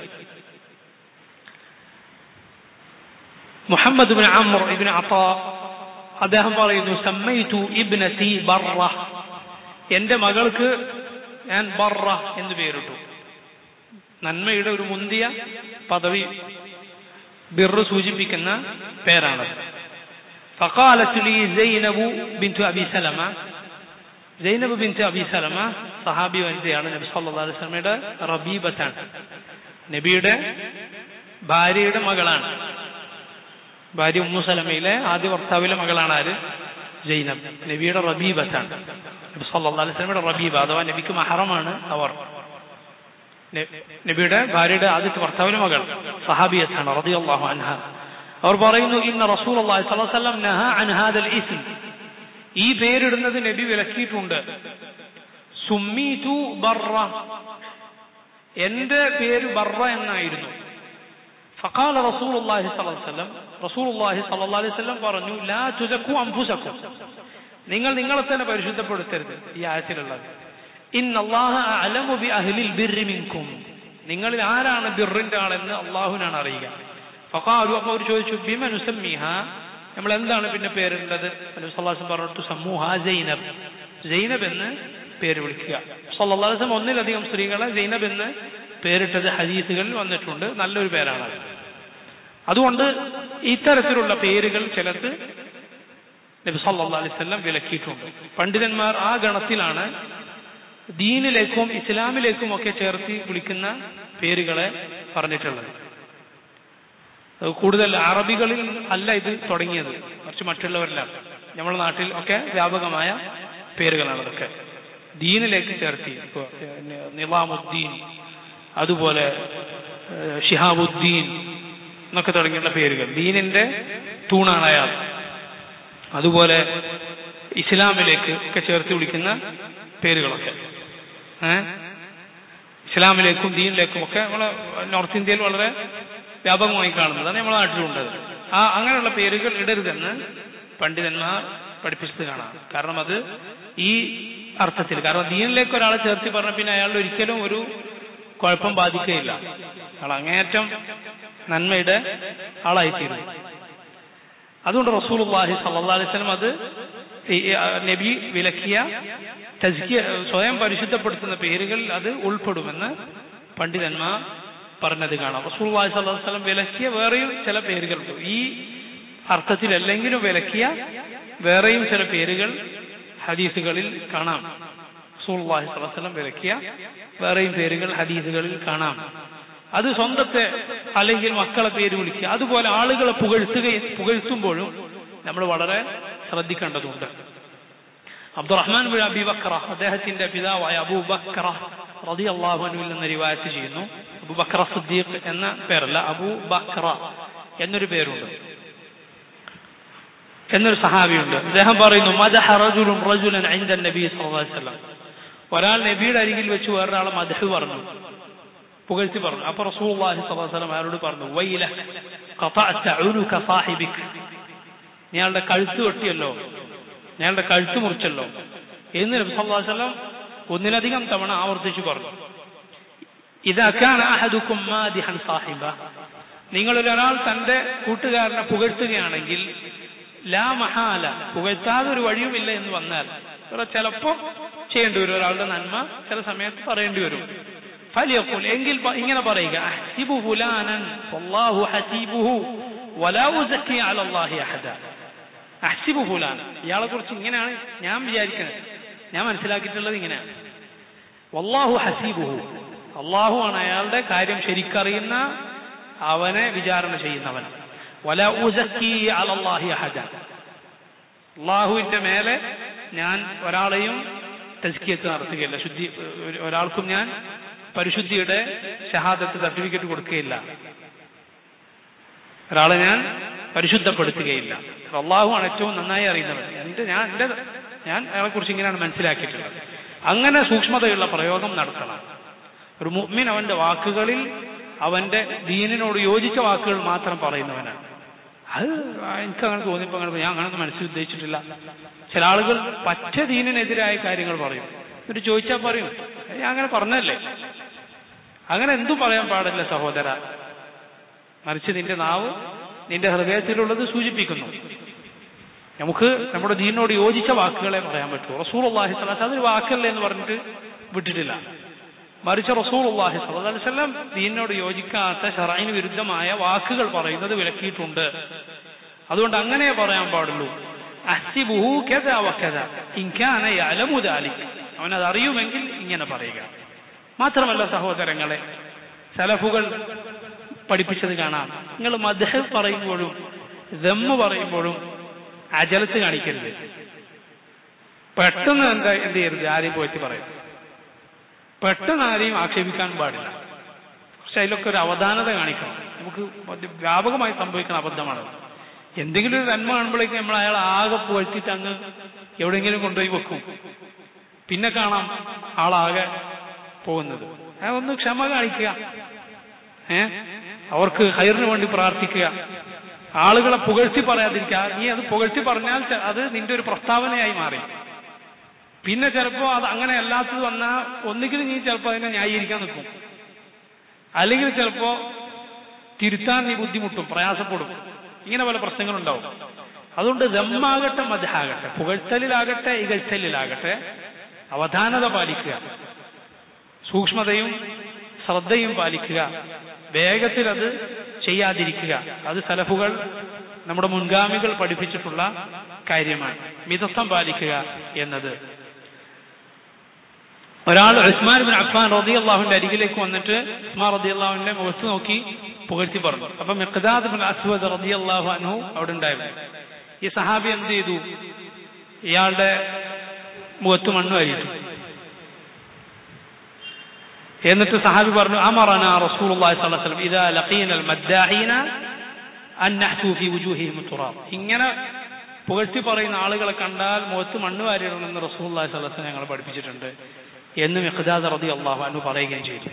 Muhammad bin Amar ibn Atta അദ്ദേഹം പറയുന്നു സമ്മൈതു ഇബ്നതി ബർറ എന്റെ മകൾക്ക് ഞാൻ ബർറ എന്ന് പേരിട്ടു നന്മയുടെ ഒരു മുന്തിയ പദവി ബിറ് സൂചിപ്പിക്കുന്ന പേരാണ് فقالت لي زينب بنت أبي سلمة സൈനബ് ബിൻ അബി സലമ സഹാബി വനിതയാണ് നബി സല്ലല്ലാഹു അലൈഹി വസല്ലമയുടെ റബീബത്താണ് നബിയുടെ ഭാര്യയുടെ മകളാണ് ഭാര്യ ഉമ്മു സലമയിലെ ആദ്യ ഭർത്താവിലെ മകളാണ് ആര് ജൈനബ് നബിയുടെ റബീബത്താണ് നബി സല്ലല്ലാഹു അലൈഹി വസല്ലമയുടെ റബീബ അഥവാ നബിക്ക് മഹറമാണ് അവർ നബിയുടെ ഭാര്യയുടെ ആദ്യത്തെ ഭർത്താവിലെ മകൾ സഹാബിയത്താണ് റളിയല്ലാഹു അൻഹ അവർ പറയുന്നു ഇന്ന റസൂലുള്ളാഹി സ്വല്ലല്ലാഹു അലൈഹി വസല്ലം നഹ അൻ ഹാദൽ ഇസ്ം ഈ പേരിടുന്നത് നബി വിലക്കിയിട്ടുണ്ട് സുമ്മീതു ബർറ എന്റെ പേര് ബർറ എന്നായിരുന്നു ഫഖാല റസൂലുള്ളാഹി സ്വല്ലല്ലാഹു അലൈഹി വസല്ലം റസൂലുള്ളാഹി സ്വല്ലല്ലാഹു അലൈഹി വസല്ലം പറഞ്ഞു ലാ തുസക്കു അൻഫുസക്കും നിങ്ങൾ നിങ്ങളെ തന്നെ പരിശുദ്ധപ്പെടുത്തരുത് ഈ ആയത്തിലുള്ളത് ഇന്നല്ലാഹ അലമു ബി അഹ്ലിൽ ബിർരി മിൻകും നിങ്ങളിൽ ആരാണ് ബിറിന്റെ ആളെന്ന് അള്ളാഹുവിനാണ് അറിയുക ഫഖാലു അപ്പോൾ അവർ ചോദിച്ചു ബിമ നുസമ്മിഹ നമ്മൾ എന്താണ് പിന്നെ പേരുള്ളത് സല്ലാസം പറഞ്ഞിട്ട് സമൂഹ ജൈനബ് ജൈനബ് എന്ന് പേര് വിളിക്കുക സല്ലാസം ഒന്നിലധികം സ്ത്രീകളെ ജൈനബ് എന്ന് പേരിട്ടത് ഹദീസുകളിൽ വന്നിട്ടുണ്ട് നല്ലൊരു പേരാണ് അത് അതുകൊണ്ട് ഇത്തരത്തിലുള്ള പേരുകൾ ചിലത് നബി സല്ലാ അലൈവല്ലം വിലക്കിയിട്ടുണ്ട് പണ്ഡിതന്മാർ ആ ഗണത്തിലാണ് ദീനിലേക്കും ഇസ്ലാമിലേക്കും ഒക്കെ ചേർത്ത് വിളിക്കുന്ന പേരുകളെ പറഞ്ഞിട്ടുള്ളത് കൂടുതൽ അറബികളിൽ അല്ല ഇത് തുടങ്ങിയത് കുറച്ച് മറ്റുള്ളവരിലാണ് നമ്മുടെ നാട്ടിൽ ഒക്കെ വ്യാപകമായ പേരുകളാണ് അതൊക്കെ ദീനിലേക്ക് ചേർത്തി നിലാമുദ്ദീൻ അതുപോലെ ഷിഹാബുദ്ദീൻ എന്നൊക്കെ തുടങ്ങിയുള്ള പേരുകൾ ദീനിന്റെ തൂണാണ് അയാൾ അതുപോലെ ഇസ്ലാമിലേക്ക് ഒക്കെ ചേർത്ത് വിളിക്കുന്ന പേരുകളൊക്കെ ഏഹ് ഇസ്ലാമിലേക്കും ദീനിലേക്കും ഒക്കെ നമ്മളെ നോർത്ത് ഇന്ത്യയിൽ വളരെ വ്യാപകമായി കാണുന്നതാണ് നമ്മുടെ നാട്ടിലുണ്ടത് ആ അങ്ങനെയുള്ള പേരുകൾ ഇടരുതെന്ന് പണ്ഡിതന്മാർ പഠിപ്പിച്ചത് കാണാം കാരണം അത് ഈ അർത്ഥത്തിൽ കാരണം ദീനിലേക്ക് ഒരാളെ ചേർത്തി പറഞ്ഞ പിന്നെ അയാളുടെ ഒരിക്കലും ഒരു കുഴപ്പം ബാധിക്കുകയില്ല അയാൾ അങ്ങേയറ്റം നന്മയുടെ ആളായിത്തീരും അതുകൊണ്ട് റസൂൽ അള്ളാഹി സല്ലാ അലൈവലം അത് നബി വിലക്കിയ തസ്കിയ സ്വയം പരിശുദ്ധപ്പെടുത്തുന്ന പേരുകൾ അത് ഉൾപ്പെടുമെന്ന് പണ്ഡിതന്മാർ പറഞ്ഞത് കാണാം റസൂൽ വസ്ലം വിലക്കിയ വേറെയും ചില പേരുകളുണ്ട് ഈ അർത്ഥത്തിലല്ലെങ്കിലും വിലക്കിയ വേറെയും ചില പേരുകൾ ഹദീസുകളിൽ കാണാം റസൂൽ വസ്ലം വിലക്കിയ വേറെയും പേരുകൾ ഹദീസുകളിൽ കാണാം അത് സ്വന്തത്തെ അല്ലെങ്കിൽ മക്കളെ പേര് വിളിക്കുക അതുപോലെ ആളുകളെ പുകഴ്ത്തുകയും പുകഴ്ത്തുമ്പോഴും നമ്മൾ വളരെ ശ്രദ്ധിക്കേണ്ടതുണ്ട് അബ്ദുറഹ്മാൻ ബിൻ അബി ബക്ര അദ്ദേഹത്തിന്റെ പിതാവായ അബൂ ബക്ര റതി അള്ളാഹുനുവിൽ നിന്ന് റിവായത്ത് ചെയ്യുന്നു അബു ബക്ര സുദ്ദീഖ് എന്ന പേരല്ല അബൂ ബക്ര എന്നൊരു പേരുണ്ട് എന്നൊരു സഹാബിയുണ്ട് അദ്ദേഹം പറയുന്നു മദഹ റജുലും റജുലൻ ഐന്ദൻ നബി സല്ലല്ലാഹു അലൈഹി വസല്ലം ഒരാൾ നബിയുടെ അരികിൽ വെച്ച് വേറൊരാളെ മദഹ് പറഞ്ഞു പുകഴ്ത്തി പറഞ്ഞു അപ്പൊ റസൂലുള്ളാഹി സ്വല്ലല്ലാഹു അലൈഹി വസല്ലം അയാളോട് പറഞ്ഞു വൈല ഖതഅത ഉനുക സാഹിബിക് നീയാളുടെ കഴുത്ത് വെട്ടിയല്ലോ ഞങ്ങളുടെ കഴുത്ത് മുറിച്ചല്ലോ എന്ന് നബി സല്ലല്ലാഹു അലൈഹി വസല്ലം ഒന്നിലധികം തവണ ആവർത്തിച്ചു പറഞ്ഞു ഇതാ കാന അഹദുക്കും മാദിഹൻ സാഹിബ നിങ്ങളിൽ ഒരാൾ തന്റെ കൂട്ടുകാരനെ പുകഴ്ത്തുകയാണെങ്കിൽ ലാ മഹാല പുകഴ്ത്താതെ ഒരു വഴിയുമില്ല എന്ന് വന്നാൽ ചിലപ്പോ ചെയ്യേണ്ടി വരും ഒരാളുടെ നന്മ ചില സമയത്ത് പറയേണ്ടി വരും ഫലിയപ്പോൾ എങ്കിൽ ഇങ്ങനെ പറയുക അഹ്സിബു ഫുലാനൻ വല്ലാഹു ഹസീബുഹു വലാ ഉസക്കി അലല്ലാഹി അഹദ അഹ്സിബു ഫുലാൻ ഇയാളെ കുറിച്ച് ഇങ്ങനെയാണ് ഞാൻ വിചാരിക്കുന്നത് ഞാൻ മനസ്സിലാക്കിയിട്ടുള്ളത് ഇങ്ങനെയാണ് വല്ലാഹു ഹസീബുഹു അള്ളാഹു ആണ് അയാളുടെ കാര്യം ശരിക്കറിയുന്ന അവനെ വിചാരണ ചെയ്യുന്നവൻ വല ഉസക്കി അലല്ലാഹി അഹദ അള്ളാഹുവിന്റെ മേലെ ഞാൻ ഒരാളെയും തസ്കിയത്ത് നടത്തുകയില്ല ശുദ്ധി ഒരാൾക്കും ഞാൻ പരിശുദ്ധിയുടെ ഷഹാദത്ത് സർട്ടിഫിക്കറ്റ് കൊടുക്കുകയില്ല ഒരാളെ ഞാൻ പരിശുദ്ധപ്പെടുത്തുകയില്ല അള്ളാഹുവാണ് ഏറ്റവും നന്നായി അറിയുന്നവൻ എന്റെ ഞാൻ എന്റെ ഞാൻ അയാളെ കുറിച്ച് ഇങ്ങനെയാണ് മനസ്സിലാക്കിയിട്ടുള്ളത് അങ്ങനെ സൂക്ഷ്മതയുള്ള പ്രയോഗം നടത്തണം ഒരു മുഅ്മിൻ അവന്റെ വാക്കുകളിൽ അവന്റെ ദീനിനോട് യോജിച്ച വാക്കുകൾ മാത്രം പറയുന്നവനാണ് അത് എനിക്ക് അങ്ങനെ തോന്നിയപ്പോ അങ്ങനെ ഞാൻ അങ്ങനെ മനസ്സിൽ ഉദ്ദേശിച്ചിട്ടില്ല ചില ആളുകൾ പച്ച ദീനിനെതിരായ കാര്യങ്ങൾ പറയും എന്നിട്ട് ചോദിച്ചാൽ പറയും ഞാൻ അങ്ങനെ പറഞ്ഞല്ലേ അങ്ങനെ എന്തും പറയാൻ പാടില്ല സഹോദര മറിച്ച് നിന്റെ നാവ് നിന്റെ ഹൃദയത്തിലുള്ളത് സൂചിപ്പിക്കുന്നു നമുക്ക് നമ്മുടെ ദീനിനോട് യോജിച്ച വാക്കുകളെ പറയാൻ പറ്റൂ റസൂൽ അള്ളാഹി സ്വലാസ് അതൊരു വാക്കല്ലേ എന്ന് പറഞ്ഞിട്ട് വിട്ടിട്ടില്ല മറിച്ച് റസൂൽ അള്ളാഹി സ്വലാ വല്ലം ദീനിനോട് യോജിക്കാത്ത ഷറൈന് വിരുദ്ധമായ വാക്കുകൾ പറയുന്നത് വിലക്കിയിട്ടുണ്ട് അതുകൊണ്ട് അങ്ങനെ പറയാൻ പാടുള്ളൂ അഹ്സിബുഹു കെത വക്കത ഇൻകാന യഅലമു ദാലിക് അവനത് അറിയുമെങ്കിൽ ഇങ്ങനെ പറയുക മാത്രമല്ല സഹോദരങ്ങളെ സലഫുകൾ പഠിപ്പിച്ചത് കാണാം നിങ്ങൾ മദ്ഹ പറയുമ്പോഴും ദമ്മ് പറയുമ്പോഴും അജലത്ത് കാണിക്കരുത് പെട്ടെന്ന് എന്താ എന്ത് ചെയ്യരുത് ആരെയും പോയിട്ട് പറയും പെട്ടെന്ന് ആരെയും ആക്ഷേപിക്കാൻ പാടില്ല പക്ഷെ അതിലൊക്കെ ഒരു അവധാനത കാണിക്കണം നമുക്ക് വ്യാപകമായി സംഭവിക്കുന്ന അബദ്ധമാണ് എന്തെങ്കിലും ഒരു നന്മ കാണുമ്പോഴേക്കും നമ്മൾ അയാൾ ആകെ പുകഴ്ത്തിട്ട് അങ്ങ് എവിടെയെങ്കിലും കൊണ്ടുപോയി വെക്കും പിന്നെ കാണാം ആളാകെ പോകുന്നത് ഒന്ന് ക്ഷമ കാണിക്കുക ഏ അവർക്ക് ഹൈറിന് വേണ്ടി പ്രാർത്ഥിക്കുക ആളുകളെ പുകഴ്ത്തി പറയാതിരിക്കുക നീ അത് പുകഴ്ത്തി പറഞ്ഞാൽ അത് നിന്റെ ഒരു പ്രസ്താവനയായി മാറി പിന്നെ ചിലപ്പോ അത് അങ്ങനെ അല്ലാത്തത് വന്നാൽ ഒന്നുകിലും നീ ചിലപ്പോൾ അതിനെ ന്യായീകരിക്കാൻ നിൽക്കും അല്ലെങ്കിൽ ചിലപ്പോ തിരുത്താൻ നീ ബുദ്ധിമുട്ടും പ്രയാസപ്പെടും ഇങ്ങനെ പല പ്രശ്നങ്ങളുണ്ടാവും അതുകൊണ്ട് ദമ്മാകട്ടെ മതഹാകട്ടെ പുകഴ്ത്തലിലാകട്ടെ ഇകഴ്ത്തലിലാകട്ടെ അവധാനത പാലിക്കുക സൂക്ഷ്മതയും ശ്രദ്ധയും പാലിക്കുക വേഗത്തിൽ അത് ചെയ്യാതിരിക്കുക അത് സലഫുകൾ നമ്മുടെ മുൻഗാമികൾ പഠിപ്പിച്ചിട്ടുള്ള കാര്യമാണ് മിതത്വം പാലിക്കുക എന്നത് ഒരാൾ ഉസ്മാൻ ബിൻ അഫ്ഫാൻ റതി അള്ളാഹുവിന്റെ അരികിലേക്ക് വന്നിട്ട് ഉസ്മാൻ റതി അള്ളാഹുവിന്റെ മുഖത്ത് നോക്കി പുകഴ്ത്തി പറഞ്ഞു അപ്പൊ മെഖദാദ് ബിൻ അസ്വദ് റതി അള്ളാഹു അനു അവിടെ ഉണ്ടായിരുന്നു ഈ സഹാബി എന്ത് ചെയ്തു ഇയാളുടെ മുഖത്ത് മണ്ണ് വാരിയിട്ടു എന്നിട്ട് സഹാബി പറഞ്ഞു അമറന റസൂലുള്ളാഹി സ്വല്ലല്ലാഹു അലൈഹി വസല്ലം ഇദാ ലഖീനൽ മദ്ദാഹീന അൻ നഹ്തു ഫി വുജൂഹിഹിം തുറാബ് ഇങ്ങനെ പുകഴ്ത്തി പറയുന്ന ആളുകളെ കണ്ടാൽ മുഖത്ത് മണ്ണ് വാരിയിടണമെന്ന് റസൂലുള്ളാഹി സ്വല്ലല്ലാഹു അലൈഹി വസല്ലം ഞങ്ങൾ പഠിപ്പിച്ചിട്ടുണ്ട് എന്ന് മിഖ്ദാദ് റളിയല്ലാഹു അൻഹു പറയുകയും ചെയ്തു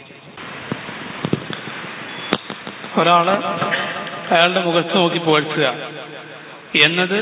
ഒരാള് അയാളുടെ മുഖത്ത് നോക്കി പുകഴ്ത്തുക എന്നത്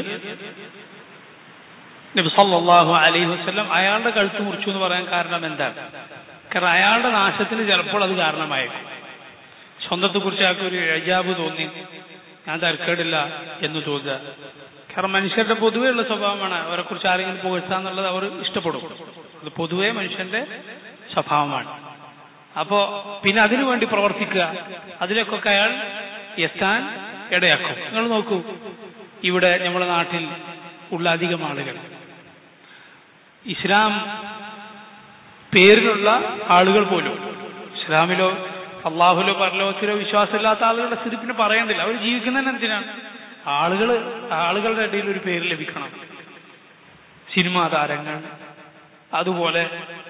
നബി സല്ലല്ലാഹു അലൈഹി വസല്ലം അയാളുടെ കഴുത്ത് മുറിച്ചു എന്ന് പറയാൻ കാരണം എന്താണ് കാരണം അയാളുടെ നാശത്തിന് ചിലപ്പോൾ അത് കാരണമായേക്കും സ്വന്തത്തെ കുറിച്ച് അയാൾക്ക് ഒരു എജാബ് തോന്നി ഞാൻ തരക്കേടില്ല എന്ന് തോന്നുക കാരണം മനുഷ്യരുടെ പൊതുവെയുള്ള സ്വഭാവമാണ് അവരെ കുറിച്ച് ആരെങ്കിലും പുകഴ്ത്താന്നുള്ളത് അവർ ഇഷ്ടപ്പെടും അത് പൊതുവെ മനുഷ്യന്റെ സ്വഭാവമാണ് അപ്പോ പിന്നെ അതിനു വേണ്ടി പ്രവർത്തിക്കുക അതിലേക്കൊക്കെ അയാൾ എത്താൻ ഇടയാക്കും നിങ്ങൾ നോക്കൂ ഇവിടെ നമ്മുടെ നാട്ടിൽ ഉള്ള അധികം ആളുകൾ ഇസ്ലാം പേരിലുള്ള ആളുകൾ പോലും ഇസ്ലാമിലോ അള്ളാഹുലോ പരലോകത്തിലോ വിശ്വാസമില്ലാത്ത ആളുകളുടെ സ്ഥിതി പിന്നെ പറയണ്ടില്ല അവർ ജീവിക്കുന്നതിന് എന്തിനാണ് ആളുകൾ ആളുകളുടെ ഇടയിൽ ഒരു പേര് ലഭിക്കണം സിനിമാ താരങ്ങൾ അതുപോലെ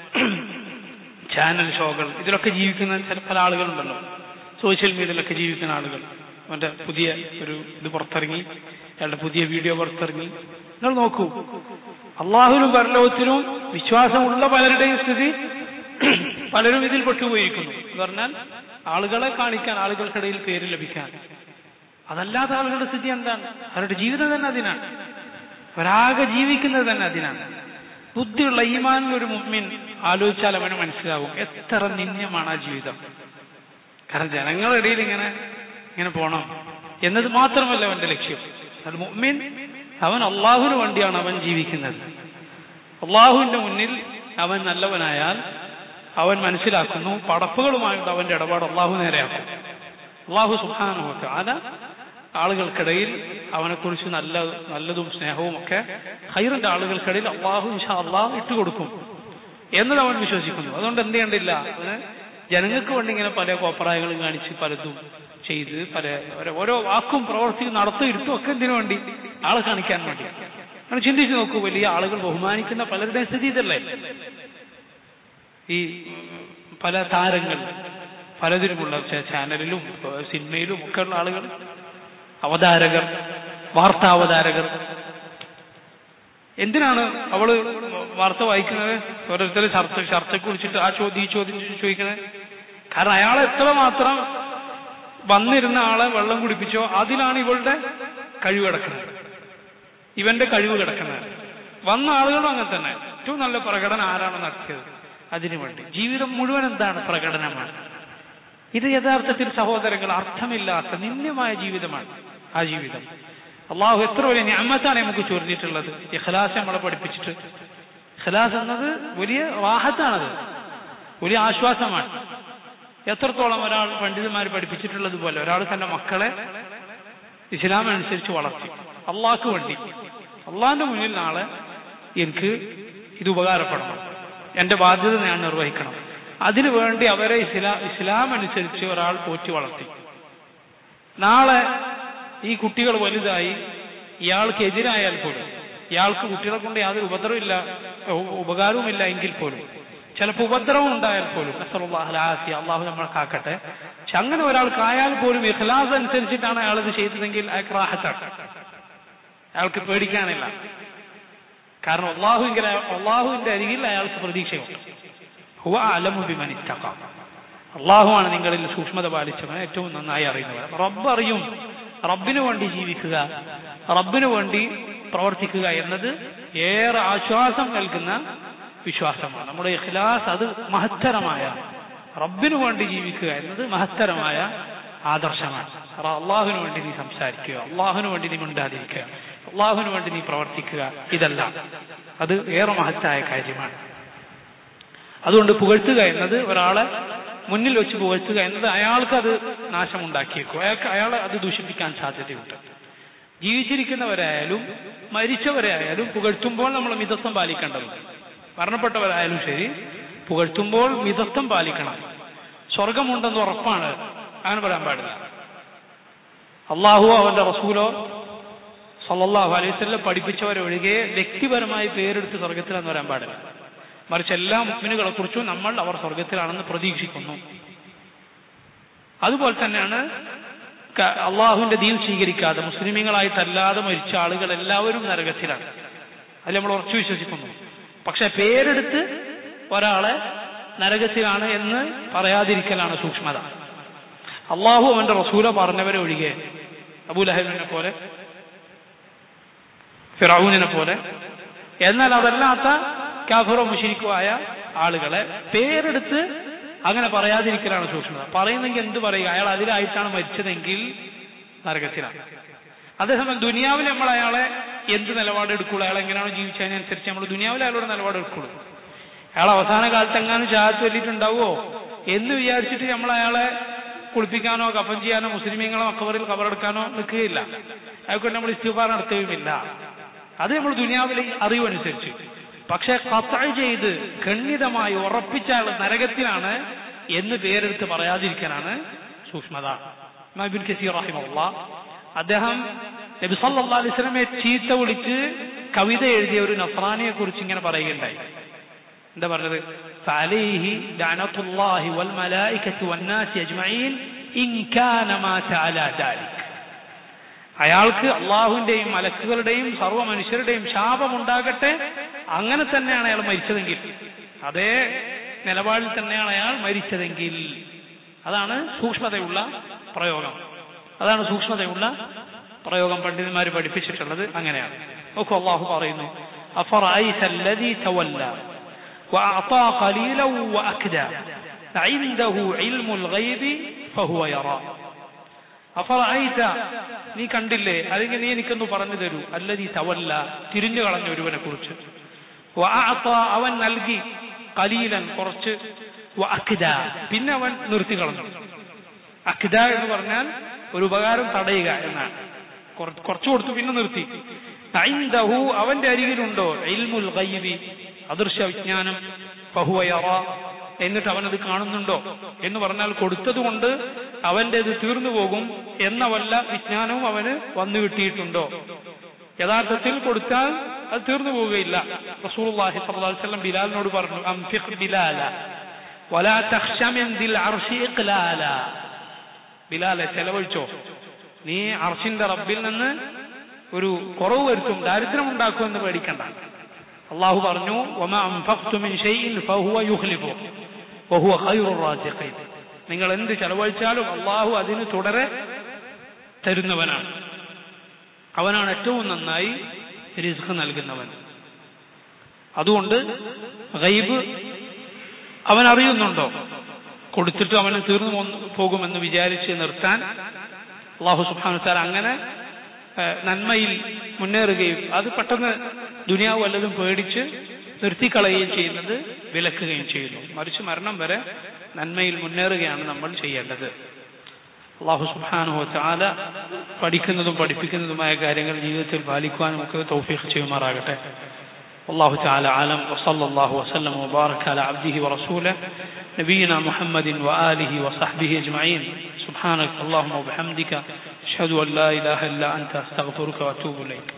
ചാനൽ ഷോകൾ ഇതിലൊക്കെ ജീവിക്കുന്ന ചില പല ആളുകളുണ്ടല്ലോ സോഷ്യൽ മീഡിയയിലൊക്കെ ജീവിക്കുന്ന ആളുകൾ അവന്റെ പുതിയ ഒരു ഇത് പുറത്തിറങ്ങി അയാളുടെ പുതിയ വീഡിയോ പുറത്തിറങ്ങി നിങ്ങൾ നോക്കൂ അള്ളാഹുലും പരലോകത്തിലും വിശ്വാസമുള്ള പലരുടെയും സ്ഥിതി പലരും ഇതിൽ പെട്ടുപോയിരിക്കുന്നു എന്ന് പറഞ്ഞാൽ ആളുകളെ കാണിക്കാൻ ആളുകൾക്കിടയിൽ പേര് ലഭിക്കാൻ അതല്ലാത്ത ആളുകളുടെ സ്ഥിതി എന്താണ് അവരുടെ ജീവിതം തന്നെ അതിനാണ് അവരാകെ ജീവിക്കുന്നത് തന്നെ അതിനാണ് ബുദ്ധിയുള്ള ഈമാനുള്ള ഒരു മുമ്മിൻ ആലോചിച്ചാൽ അവന് മനസ്സിലാവും എത്ര നിന്ദ്യമാണ് ആ ജീവിതം കാരണം ജനങ്ങളുടെ ഇടയിൽ ഇങ്ങനെ ഇങ്ങനെ പോണം എന്നത് മാത്രമല്ല അവന്റെ ലക്ഷ്യം അത് മുമ്മിൻ അവൻ അള്ളാഹുവിന് വേണ്ടിയാണ് അവൻ ജീവിക്കുന്നത് അള്ളാഹുവിന്റെ മുന്നിൽ അവൻ നല്ലവനായാൽ അവൻ മനസ്സിലാക്കുന്നു പടപ്പുകളുമായിട്ട് അവന്റെ ഇടപാട് അള്ളാഹു നേരെയാക്കും അള്ളാഹു സുഖാനുഭവത്തെ അത ആളുകൾക്കിടയിൽ അവനെക്കുറിച്ച് നല്ല നല്ലതും സ്നേഹവും ഒക്കെ ഹൈറിന്റെ ആളുകൾക്കിടയിൽ അള്ളാഹു ഇൻഷാ അള്ളാഹു ഇട്ടുകൊടുക്കും എന്നത് അവൻ വിശ്വസിക്കുന്നു അതുകൊണ്ട് എന്ത് ചെയ്യണ്ടില്ല അവന് ജനങ്ങൾക്ക് വേണ്ടി ഇങ്ങനെ പല കോപ്പറായങ്ങളും കാണിച്ച് പലതും ചെയ്ത് പല ഓരോ- ഓരോ വാക്കും പ്രവർത്തിയും നടത്തും ഇരുത്തും ഒക്കെ എന്തിനു വേണ്ടി ആളെ കാണിക്കാൻ വേണ്ടി അങ്ങനെ ചിന്തിച്ചു നോക്കൂ വലിയ ആളുകൾ ബഹുമാനിക്കുന്ന പലരുടെയും സ്ഥിതി ഇതല്ലേ ഈ ഉം, പല താരങ്ങൾ പലതിലുമുള്ള ച- ചാനലിലും ഏഹ് സിനിമയിലും ഒക്കെ ഉള്ള ആളുകൾ അവതാരകർ വാർത്താവതാരകർ എന്തിനാണ് അവള് വാർത്ത വായിക്കുന്നത് ഓരോരുത്തർ ചർച്ച ചർച്ചയ്ക്ക് വിളിച്ചിട്ട് ആ ചോദ്യം ഈ ചോദ്യം ചോദിക്കുന്നത് കാരണം അയാൾ എത്ര മാത്രം വന്നിരുന്ന ആളെ വെള്ളം കുടിപ്പിച്ചോ അതിലാണ് ഇവളുടെ കഴിവ് കിടക്കുന്നത് ഇവന്റെ കഴിവ് കിടക്കുന്നത് വന്ന ആളുകളും അങ്ങനെ തന്നെ ഏറ്റവും നല്ല പ്രകടനം ആരാണ് നടത്തിയത് അതിനു വേണ്ടി ജീവിതം മുഴുവൻ എന്താണ് പ്രകടനമാണ് ഇത് യഥാർത്ഥത്തിൽ സഹോദരങ്ങൾ അർത്ഥമില്ലാത്ത നിന്ദ്യമായ ജീവിതമാണ് ആ ജീവിതം അള്ളാഹു എത്ര വലിയ ഞാമത്താണ് നമുക്ക് ചൊരിഞ്ഞിട്ടുള്ളത് ഇഖ്ലാസ് നമ്മളെ പഠിപ്പിച്ചിട്ട് ഇഖ്ലാസ് എന്നത് വലിയ വാഹത്താണത് വലിയ ആശ്വാസമാണ് എത്രത്തോളം ഒരാൾ പണ്ഡിതന്മാർ പഠിപ്പിച്ചിട്ടുള്ളത് പോലെ ഒരാൾ തന്റെ മക്കളെ ഇസ്ലാം അനുസരിച്ച് വളർത്തി അള്ളാഹ്ക്ക് വേണ്ടി അള്ളാഹിന്റെ മുന്നിൽ നാളെ എനിക്ക് ഇത് ഉപകാരപ്പെടണം എന്റെ ബാധ്യത ഞാൻ നിർവഹിക്കണം അതിനു വേണ്ടി അവരെ ഇസ്ലാം ഇസ്ലാം അനുസരിച്ച് ഒരാൾ പോറ്റി വളർത്തി നാളെ ഈ കുട്ടികൾ വലുതായി ഇയാൾക്ക് എതിരായാൽ പോലും ഇയാൾക്ക് കുട്ടികളെ കൊണ്ട് യാതൊരു ഉപദ്രവമില്ല ഉ- ഉപകാരവുമില്ല എങ്കിൽ പോലും ചിലപ്പോൾ ഉപദ്രവം ഉണ്ടായാൽ പോലും നസ്അലുല്ലാഹി അള്ളാഹു നമ്മളെ കാക്കട്ടെ പക്ഷെ അങ്ങനെ ഒരാൾക്കായാൽ പോലും ഇഖ്ലാസ് അനുസരിച്ചിട്ടാണ് അയാൾ ഇത് ചെയ്തതെങ്കിൽ അയാൾക്ക് റാഹത്താണ് അയാൾക്ക് പേടിക്കാനില്ല കാരണം അള്ളാഹുവിന്റെ അള്ളാഹുവിന്റെ അരികിൽ അയാൾക്ക് പ്രതീക്ഷയുണ്ട് ഹുവ അലമു ബിമൻ ഇത്തഖ അള്ളാഹുവാണ് നിങ്ങളിൽ സൂക്ഷ്മത പാലിച്ചവൻ ഏറ്റവും നന്നായി അറിയുന്നവൻ റബ്ബ് അറിയും റബ്ബിനു വേണ്ടി ജീവിക്കുക റബ്ബിനു വേണ്ടി പ്രവർത്തിക്കുക എന്നത് ഏറെ ആശ്വാസം നൽകുന്ന വിശ്വാസമാണ് നമ്മുടെ ഇഖ്ലാസ് അത് മഹത്തരമായ റബ്ബിനു വേണ്ടി ജീവിക്കുക എന്നത് മഹത്തരമായ ആദർശമാണ് കാരണം അള്ളാഹുവിന് വേണ്ടി നീ സംസാരിക്കുക അള്ളാഹുവിന് വേണ്ടി നീ മിണ്ടാതിരിക്കുക അള്ളാഹുവിന് വേണ്ടി നീ പ്രവർത്തിക്കുക ഇതല്ല അത് ഏറെ മഹത്തായ കാര്യമാണ് അതുകൊണ്ട് പുകഴ്ത്തുക എന്നത് ഒരാളെ മുന്നിൽ വെച്ച് പുകഴ്ത്തുക എന്നത് അയാൾക്ക് അത് നാശമുണ്ടാക്കിയേക്കും അയാൾക്ക് അയാളെ അത് ദൂഷിപ്പിക്കാൻ സാധ്യതയുണ്ട് ജീവിച്ചിരിക്കുന്നവരായാലും മരിച്ചവരായാലും പുകഴ്ത്തുമ്പോൾ നമ്മൾ മിതത്വം പാലിക്കേണ്ടതുണ്ട് മരണപ്പെട്ടവരായാലും ശരി പുകഴ്ത്തുമ്പോൾ മിതത്വം പാലിക്കണം സ്വർഗമുണ്ടെന്ന് ഉറപ്പാണ് അങ്ങനെ പറയാൻ പാടില്ല അള്ളാഹുവോ അവന്റെ റസൂലോ സല്ലല്ലാഹു അലൈഹി വസല്ലം പഠിപ്പിച്ചവരൊഴികെ വ്യക്തിപരമായി പേരെടുത്ത് സ്വർഗത്തിലാന്ന് പറയാൻ പാടില്ല മറിച്ച് എല്ലാ മുസ്ലിമുകളെ കുറിച്ചും നമ്മൾ അവർ സ്വർഗത്തിലാണെന്ന് പ്രതീക്ഷിക്കുന്നു അതുപോലെ തന്നെയാണ് ക- അള്ളാഹുവിന്റെ ദീൻ സ്വീകരിക്കാതെ മുസ്ലിമീങ്ങളായിട്ടല്ലാതെ മരിച്ച ആളുകൾ എല്ലാവരും നരകത്തിലാണ് അതിൽ നമ്മൾ ഉറച്ചു വിശ്വസിക്കുന്നു പക്ഷെ പേരെടുത്ത് ഒരാളെ നരകത്തിലാണ് എന്ന് പറയാതിരിക്കലാണ് സൂക്ഷ്മത അള്ളാഹു അവന്റെ റസൂല പറഞ്ഞവരെ ഒഴികെ അബൂലഹബിനെ പോലെ ഫിറൌനിനെ പോലെ എന്നാൽ അതല്ലാത്ത കാഫറോ മുഷിരിക്കോ ആയ ആളുകളെ പേരെടുത്ത് അങ്ങനെ പറയാതിരിക്കലാണ് സൂക്ഷ്മത പറയുന്നെങ്കിൽ എന്ത് പറയുക അയാൾ അതിലായിട്ടാണ് മരിച്ചതെങ്കിൽ നരകത്തിലാണ് അതേസമയം ദുനിയാവിൽ നമ്മൾ അയാളെ എന്ത് നിലപാട് എടുക്കുള്ളൂ അയാൾ എങ്ങനെയാണോ ജീവിച്ചതിനനുസരിച്ച് നമ്മൾ ദുനിയാവിൽ അയാളോട് നിലപാട് എടുക്കുള്ളൂ അയാൾ അവസാന കാലത്ത് എങ്ങാനും ചാഹത്ത് വലിയിട്ടുണ്ടാവുമോ എന്ന് വിചാരിച്ചിട്ട് നമ്മൾ അയാളെ കുളിപ്പിക്കാനോ കഫൻ ചെയ്യാനോ മുസ്ലിമീങ്ങളെ മക്കബറിൽ കബറെടുക്കാനോ നിൽക്കുകയില്ല അയാൾക്ക് നമ്മൾ ഇസ്തിഫാർ നടത്തുകയുമില്ല അത് നമ്മൾ ദുനിയാവിലെ അറിവനുസരിച്ച് പക്ഷെ കത്ത ചെയ്ത് ഖണ്ഡിതമായി ഉറപ്പിച്ച ആൾ നരകത്തിലാണ് എന്ന് പേരെടുത്ത് പറയാതിരിക്കാനാണ് സൂക്ഷ്മത ഇമാം കസീർ റഹിമുള്ള അദ്ദേഹം നബി സല്ലല്ലാഹു അലൈഹി വസല്ലമയെ ചീത്ത വിളിച്ച് കവിത എഴുതിയ ഒരു നസ്രാനിയെ കുറിച്ച് ഇങ്ങനെ പറയുകയുണ്ടായി എന്താ പറഞ്ഞത് فعليه لعنة الله والملائكة والناس أجمعين إن كان مات على ذلك അയാൾക്ക് അള്ളാഹുവിന്റെയും മലക്കുകളുടെയും സർവ്വ മനുഷ്യരുടെയും ശാപമുണ്ടാകട്ടെ അങ്ങനെ തന്നെയാണ് അയാൾ മരിച്ചതെങ്കിൽ അതേ നിലപാടിൽ തന്നെയാണ് അയാൾ മരിച്ചതെങ്കിൽ അതാണ് സൂക്ഷ്മതയുള്ള പ്രയോഗം അതാണ് സൂക്ഷ്മതയുള്ള പ്രയോഗം പണ്ഡിതന്മാർ പഠിപ്പിച്ചിട്ടുള്ളത് അങ്ങനെയാണ് നോക്കൂ അള്ളാഹു പറയുന്നു أفرأيت الذي تولى وأعطى قليلا وأكدى عنده علم الغيب فهو يرى അഫറഅയ്ത നീ കണ്ടില്ലേ അല്ലെങ്കിൽ നീ എനിക്കൊന്ന് പറഞ്ഞു തരൂ അല്ലതി തവല്ല തിരിഞ്ഞു കളഞ്ഞ ഒരുവനെ കുറിച്ച് അവൻ നൽകി കലീലൻ കുറച്ച് അഖിദ പിന്നെ അവൻ നിർത്തി കളഞ്ഞു അഖിദ എന്ന് പറഞ്ഞാൽ ഒരു ഉപകാരം തടയുക എന്നാണ് കുറച്ചു കൊടുത്തു പിന്നെ നിർത്തി ഐന്ദഹു അവന്റെ അരികിലുണ്ടോ ഇൽമുൽ ഗൈബി അദൃശ്യ വിജ്ഞാനം ഫഹുവയറ എന്നിട്ട് അവനത് കാണുന്നുണ്ടോ എന്ന് പറഞ്ഞാൽ കൊടുത്തതുകൊണ്ട് അവൻ്റെത് തീർന്നു പോകും എന്ന വല്ല വിജ്ഞാനവും അവന് വന്നു കിട്ടിയിട്ടുണ്ടോ യഥാർത്ഥത്തിൽ കൊടുത്താൽ അത് തീർന്നു പോവുകയില്ല റസൂലുള്ളാഹി സ്വല്ലല്ലാഹു അലൈഹി വസല്ലം ബിലാലിനോട് പറഞ്ഞു അംഫിഖ് ബിലാല വലാ തഖ്ശ മിൻ ദിൽ അർശി ഇഖ്ലാല ബിലാലെ ചെലവഴിച്ചോ നീ അർഷിന്റെ റബ്ബിൽ നിന്ന് ഒരു കുറവ് വരുത്തും ദാരിദ്ര്യം ഉണ്ടാക്കുമെന്ന് പേടിക്കണ്ട അള്ളാഹു പറഞ്ഞു വമാ അൻഫഖ്തു മിൻ ഷൈഇൻ ഫഹുവ യുഖ്ലിഫു വഹുവ ഖൈറുർ റാസിഖീൻ നിങ്ങൾ എന്ത് ചെലവഴിച്ചാലും അള്ളാഹു അതിന് തുടരെ തരുന്നവനാണ് അവനാണ് ഏറ്റവും നന്നായി റിസ്ക് നൽകുന്നവൻ അതുകൊണ്ട് ഗൈബ് അവൻ അറിയുന്നുണ്ടോ കൊടുത്തിട്ട് അവന് തീർന്നു പോകുമെന്ന് വിചാരിച്ച് നിർത്താൻ അള്ളാഹു സുബ്ഹാനഹു വതആല അങ്ങനെ നന്മയിൽ മുന്നേറുകയും അത് പെട്ടെന്ന് ദുനിയാവ് വല്ലതും പേടിച്ച് നിർത്തിക്കളയുകയും ചെയ്യുന്നത് വിലക്കുകയും ചെയ്യുന്നു മറിച്ച് മരണം വരെ നന്മയിൽ മുന്നേറുകയാണ് നമ്മൾ ചെയ്യേണ്ടത് അള്ളാഹു സുബ്ഹാനഹു വതആല പഠിക്കുന്നതും പഠിപ്പിക്കുന്നതുമായ കാര്യങ്ങൾ ജീവിതത്തിൽ പാലിക്കുവാനും ഒക്കെ തൗഫീഖ് ചെയ്യുമാറാകട്ടെ والله تعالى عالم وصلى الله وسلم وبارك على عبده ورسوله نبينا محمد وآله وصحبه أجمعين سبحانك اللهم وبحمدك أشهد أن لا إله إلا أنت أستغفرك وأتوب إليك